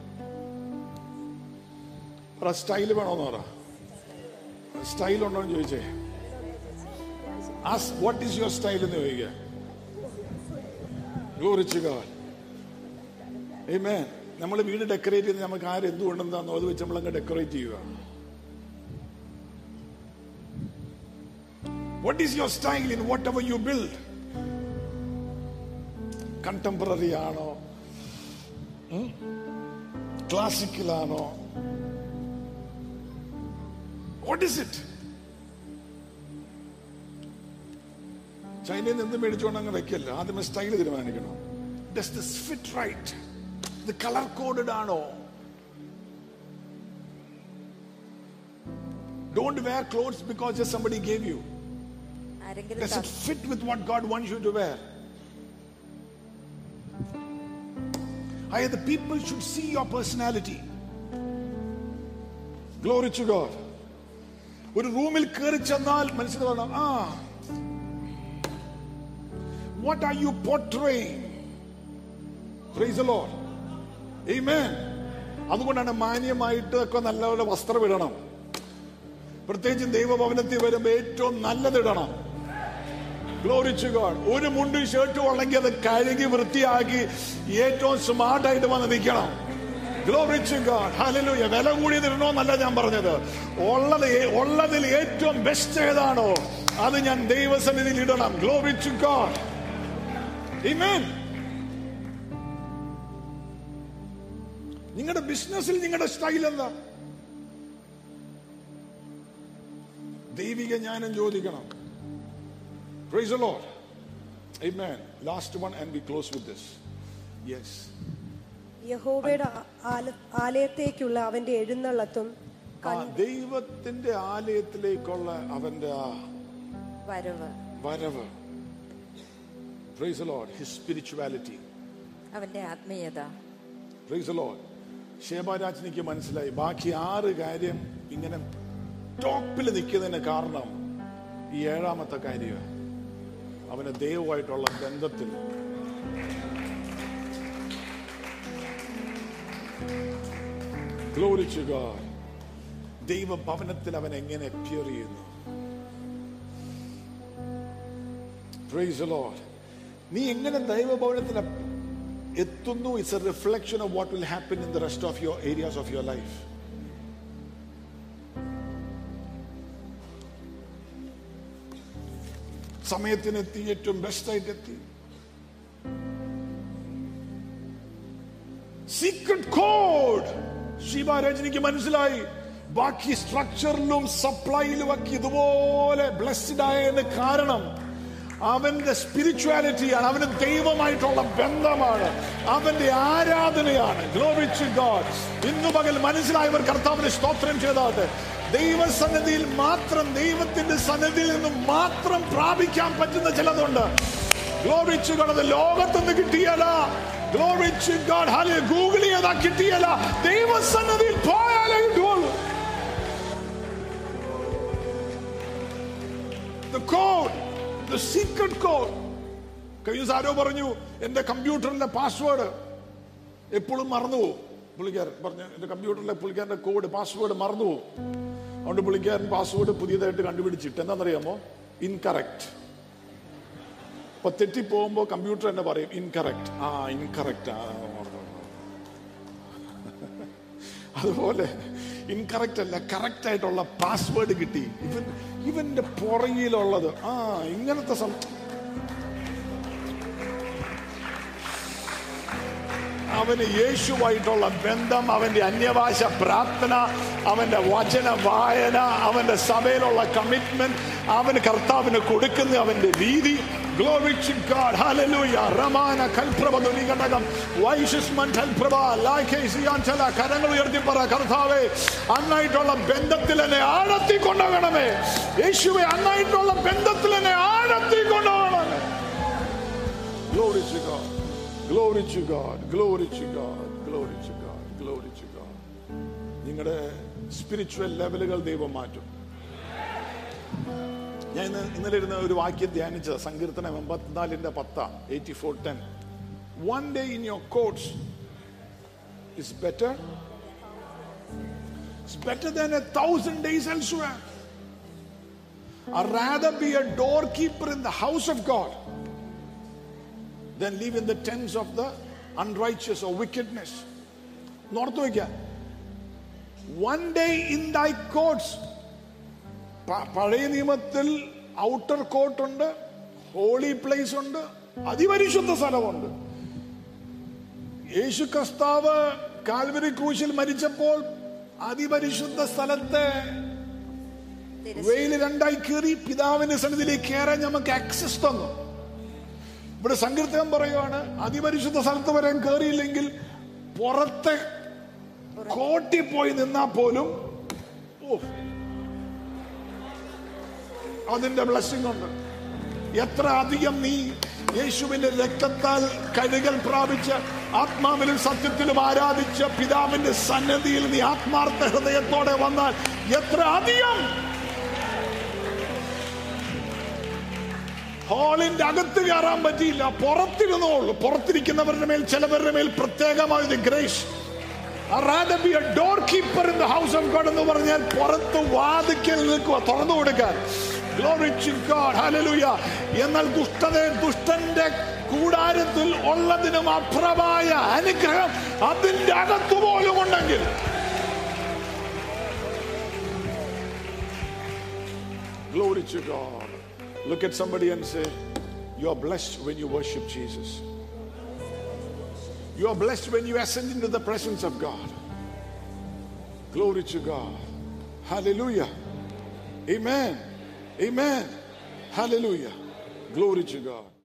S2: പറ സ്റ്റൈൽ വേണോന്ന് പറ സ്റ്റൈൽ ഉണ്ടോ എന്ന് ചോദിച്ചേ വാട്ട് ഈസ് യുവർ സ്റ്റൈൽ എന്ന് ചോദിക്കുക ഗ്ലോറിച്ച് ഗോഡ് Amen. നമ്മൾ വീട് ഡെക്കറേറ്റ് ചെയ്ത് നമുക്ക് ആര് എന്തുകൊണ്ടെന്താന്നോ അത് വെച്ച് നമ്മളങ്ങ് ഡെക്കറേറ്റ് ചെയ്യുക what is your style in whatever you build contemporary ആണോ ക്ലാസിക്കൽ ആണോ വാട്ട് ഇസ് ഇറ്റ് ചൈനയിൽ നിന്ന് എന്ത് മേടിച്ചുകൊണ്ട് അങ്ങ് വെക്കല്ല ആദ്യമേ സ്റ്റൈൽ തീരുമാനിക്കണം ഡസ് ദിസ് ഫിറ്റ് റൈറ്റ് ഇത് കളർ കോഡഡ് ആണോ don't wear clothes because just somebody gave you
S3: ആരെങ്കിലും
S2: Does it
S3: ത-
S2: fit with what God wants you to wear? I, the people should see your personality. Glory to God. ഒരു റൂമിൽ കയറി ചെന്നാൽ മനസ്സിൽ പറയണം ആ what are you portraying praise the Lord amen അതുകൊണ്ടാണ് മാന്യമായിട്ട് ഒക്കെ നല്ലപോലെ വസ്ത്രം ഇടണം പ്രത്യേകിച്ചും ദൈവഭവനത്തിൽ വരുമ്പോൾ ഏറ്റവും നല്ലതിടണം ഗ്ലോറി ടു ഗോഡ് ഒരു മുണ്ടും ഷർട്ടും ഉള്ളെങ്കിൽ അത് കഴുകി വൃത്തിയാക്കി ഏറ്റവും സ്മാർട്ടായിട്ട് വന്ന് നിൽക്കണം ഗ്ലോറി ടു ഗോഡ് ഹല്ലേലൂയ വില കൂടിയത് ഇടണമെന്നല്ല ഞാൻ പറഞ്ഞത് ഉള്ളത് ഏ- ഉള്ളതിൽ ഏറ്റവും ബെസ്റ്റ് ഏതാണോ അത് ഞാൻ ദൈവസന്നിധിയിൽ ഇടണം ഗ്ലോറി ടു ഗോഡ് Amen. നിങ്ങളുടെ ബിസിനസ്സിൽ നിങ്ങളുടെ സ്റ്റൈൽ എന്താ ദൈവിക ജ്ഞാനം ചോദിക്കണം Praise the Lord. Amen. Last one, and we close with this. Yes.
S4: യഹോവയുടെ ആ- ആല- ആലയത്തേക്കുള്ള അവന്റെ എഴുന്നള്ളത്തും
S2: ആ ദൈവത്തിന്റെ ആലയത്തിലേക്കുള്ള അവന്റെ ആ
S3: വരവ്
S2: വരവ് പ്രൈസ് ലോഡ് ഹിസ് സ്പിരിച്വാലിറ്റി
S3: അവന്റെ ആത്മീയത
S2: പ്രൈസ് ലോഡ് ശേബാരാജനിക്ക് മനസ്സിലായി ബാക്കി ആറ് കാര്യം ഇങ്ങനെ ടോപ്പിൽ നിൽക്കുന്നതിന് കാരണം ഈ ഏഴാമത്തെ കാര്യമാണ് അവന് ദൈവമായിട്ടുള്ള ബന്ധത്തിൽ Glory to God. ദൈവ ഭവനത്തിൽ അവൻ എങ്ങനെ അപ്പിയർ ചെയ്യുന്നു Praise the Lord. നീ എങ്ങനെ ദൈവഭവനത്തിൽ എത്തുന്നു it's a reflection of what will happen in the rest of your areas of your life സമയത്തിനെത്തി ഏറ്റവും ബെസ്റ്റായിട്ട് എത്തി സീക്രട്ട് കോഡ് ശിവരജനിക്ക് മനസ്സിലായി ബാക്കി സ്ട്രക്ചറിലും സപ്ലൈയിലും ഒക്കെ ഇതുപോലെ ബ്ലെസ്ഡ് ആയതിന് കാരണം അവന്റെ സ്പിരിച്വാലിറ്റിയാണ് അവന് ദൈവമായിട്ടുള്ള ബന്ധമാണ് അവന്റെ ആരാധനയാണ് ഗ്ലോറിച്ച് ഗോഡ് ഇന്നു പകൽ മനസ്സിലായവർ കർത്താവിന് സ്തോത്രം ചെയ്താട്ടെ ദൈവസന്നിധിയിൽ മാത്രം ദൈവത്തിന്റെ സന്നിധിയിൽ നിന്നും മാത്രം പ്രാപിക്കാൻ പറ്റുന്ന ചിലതുണ്ട് ഗ്ലോറിച്ച് ഗോഡ് അത് ലോകത്തുനിന്ന് കിട്ടിയല്ല ഗ്ലോറിച്ച് ഗോഡ് ഹാലെ ഗൂഗിൾ ചെയ്താ കിട്ടിയല്ല ദൈവസന്നിധിയിൽ പോയാലേ കിട്ടുള്ളൂ the code, the secret code. കഴിഞ്ഞ ദിവസം ആരോ പറഞ്ഞു എന്റെ കമ്പ്യൂട്ടറിന്റെ പാസ്വേഡ് എപ്പോഴും മറന്നുപോകും പുള്ളിക്കാരൻ പറഞ്ഞു എന്റെ കമ്പ്യൂട്ടറിലെ പുള്ളിക്കാരന്റെ കോഡ് പാസ്വേഡ് മറന്നുപോകും അതുകൊണ്ട് പുള്ളിക്കാരൻ പാസ്വേഡ് പുതിയതായിട്ട് കണ്ടുപിടിച്ചിട്ട് എന്താണെന്നറിയാമോ ഇൻകറക്റ്റ് അപ്പൊ തെറ്റിപ്പോകുമ്പോ കമ്പ്യൂട്ടർ തന്നെ പറയും ഇൻകറക്റ്റ് ആ ഇൻകറക്റ്റ് ആ അതുപോലെ ഇൻകറക്റ്റ് അല്ല കറക്റ്റ് ആയിട്ടുള്ള പാസ്വേഡ് കിട്ടി ഇവൻ ഇവന്റെ പുറകിലുള്ളത് ആ ഇങ്ങനത്തെ സം അവന് യേശുവായിട്ടുള്ള ബന്ധം അവന്റെ അന്യഭാഷ പ്രാർത്ഥന അവന്റെ വചന വായന അവന്റെ സഭയിലുള്ള കമ്മിറ്റ്മെന്റ് അവന് കർത്താവിന് കൊടുക്കുന്ന അവന്റെ രീതി Glory to God. Hallelujah. Ramana കൽപ്രഭ ഘടകം വൈശസ്മൻ കൽപ്രഭ ലാഖേസിയാഞ്ചല കരങ്ങൾ ഉയർത്തി പറ കർത്താവേ അന്നായിട്ടുള്ള ബന്ധത്തിൽ എന്നെ ആഴത്തി കൊണ്ടുപോകണമേ യേശുവെ അന്നായിട്ടുള്ള ബന്ധത്തിൽ എന്നെ ആഴത്തി കൊണ്ടുപോകണമേ Glory to God. Glory to God. Glory to God. Glory to God. Glory to God. നിങ്ങളുടെ സ്പിരിച്വൽ ലെവലുകൾ ദൈവം മാറ്റും ഞാൻ ഇന്ന് ഇന്നലെ ഇരുന്ന ഒരു വാക്യം ധ്യാനിച്ചത് സങ്കീർത്തനം എൺപത്തിനാലിന്റെ പത്ത eighty four ten one day in your courts is better it's better than a thousand days elsewhere I'd rather be a doorkeeper in the house of God than live in the tents of the unrighteous or wickedness. നോർത്ത് വയ്ക്കാം one day in thy courts പഴയ നിയമത്തിൽ outer court ഉണ്ട് holy place ഉണ്ട് അതിപരിശുദ്ധ സ്ഥലമുണ്ട് യേശു കർത്താവ് Calvary ക്രൂശിൽ മരിച്ചപ്പോൾ അതിപരിശുദ്ധ സ്ഥലത്തെ വെയിൽ രണ്ടായി കീറി പിതാവിന്റെ സന്നിധിയിലേക്ക് കയറാൻ നമുക്ക് ആക്സസ് തന്നു ഇവിടെ സങ്കീർത്തനം പറയുവാണ് അതിപരിശുദ്ധ സ്ഥലത്ത് വരാൻ കയറിയില്ലെങ്കിൽ പുറത്തെ കോട്ടി പോയി നിന്നാ പോലും ഓ അതിന്റെ ബ്ലസ്സിംഗ് ഉണ്ട് എത്ര അധികം നീ യേശുവിന്റെ രക്തത്താൽ കഴുകൽ പ്രാപിച്ച് ആത്മാവിലും സത്യത്തിലും ആരാധിച്ച് പിതാവിന്റെ സന്നദ്ധിയിൽ നീ ആത്മാർത്ഥ ഹൃദയത്തോടെ വന്നാൽ എത്ര അധികം ഹാളിന്റെ അകത്ത് കയറാൻ പറ്റിയില്ല പുറത്തിരുന്നോളൂ പുറത്തിരിക്കുന്നവരുടെ മേൽ ചിലവരുടെ മേൽ പ്രത്യേകമായ grace be a doorkeeper in the house of God എന്ന് പറഞ്ഞാൽ പുറത്ത് വാതിക്കൽ നിൽക്കുക തുറന്നു കൊടുക്കാൻ Glory to God. Hallelujah. എന്നാൽ ദുഷ്ടത ദുഷ്ടന്റെ കൂടാരത്തിൽ ഉള്ളതിനും അപ്രമായ അനുഗ്രഹം അതിന്റെ അകത്തു പോലും ഉണ്ടെങ്കിൽ Glory to God. Look at somebody and say, You are blessed when you worship Jesus. You are blessed when you ascend into the presence of God. Glory to God. Hallelujah. Amen. Amen. Hallelujah. Glory to God.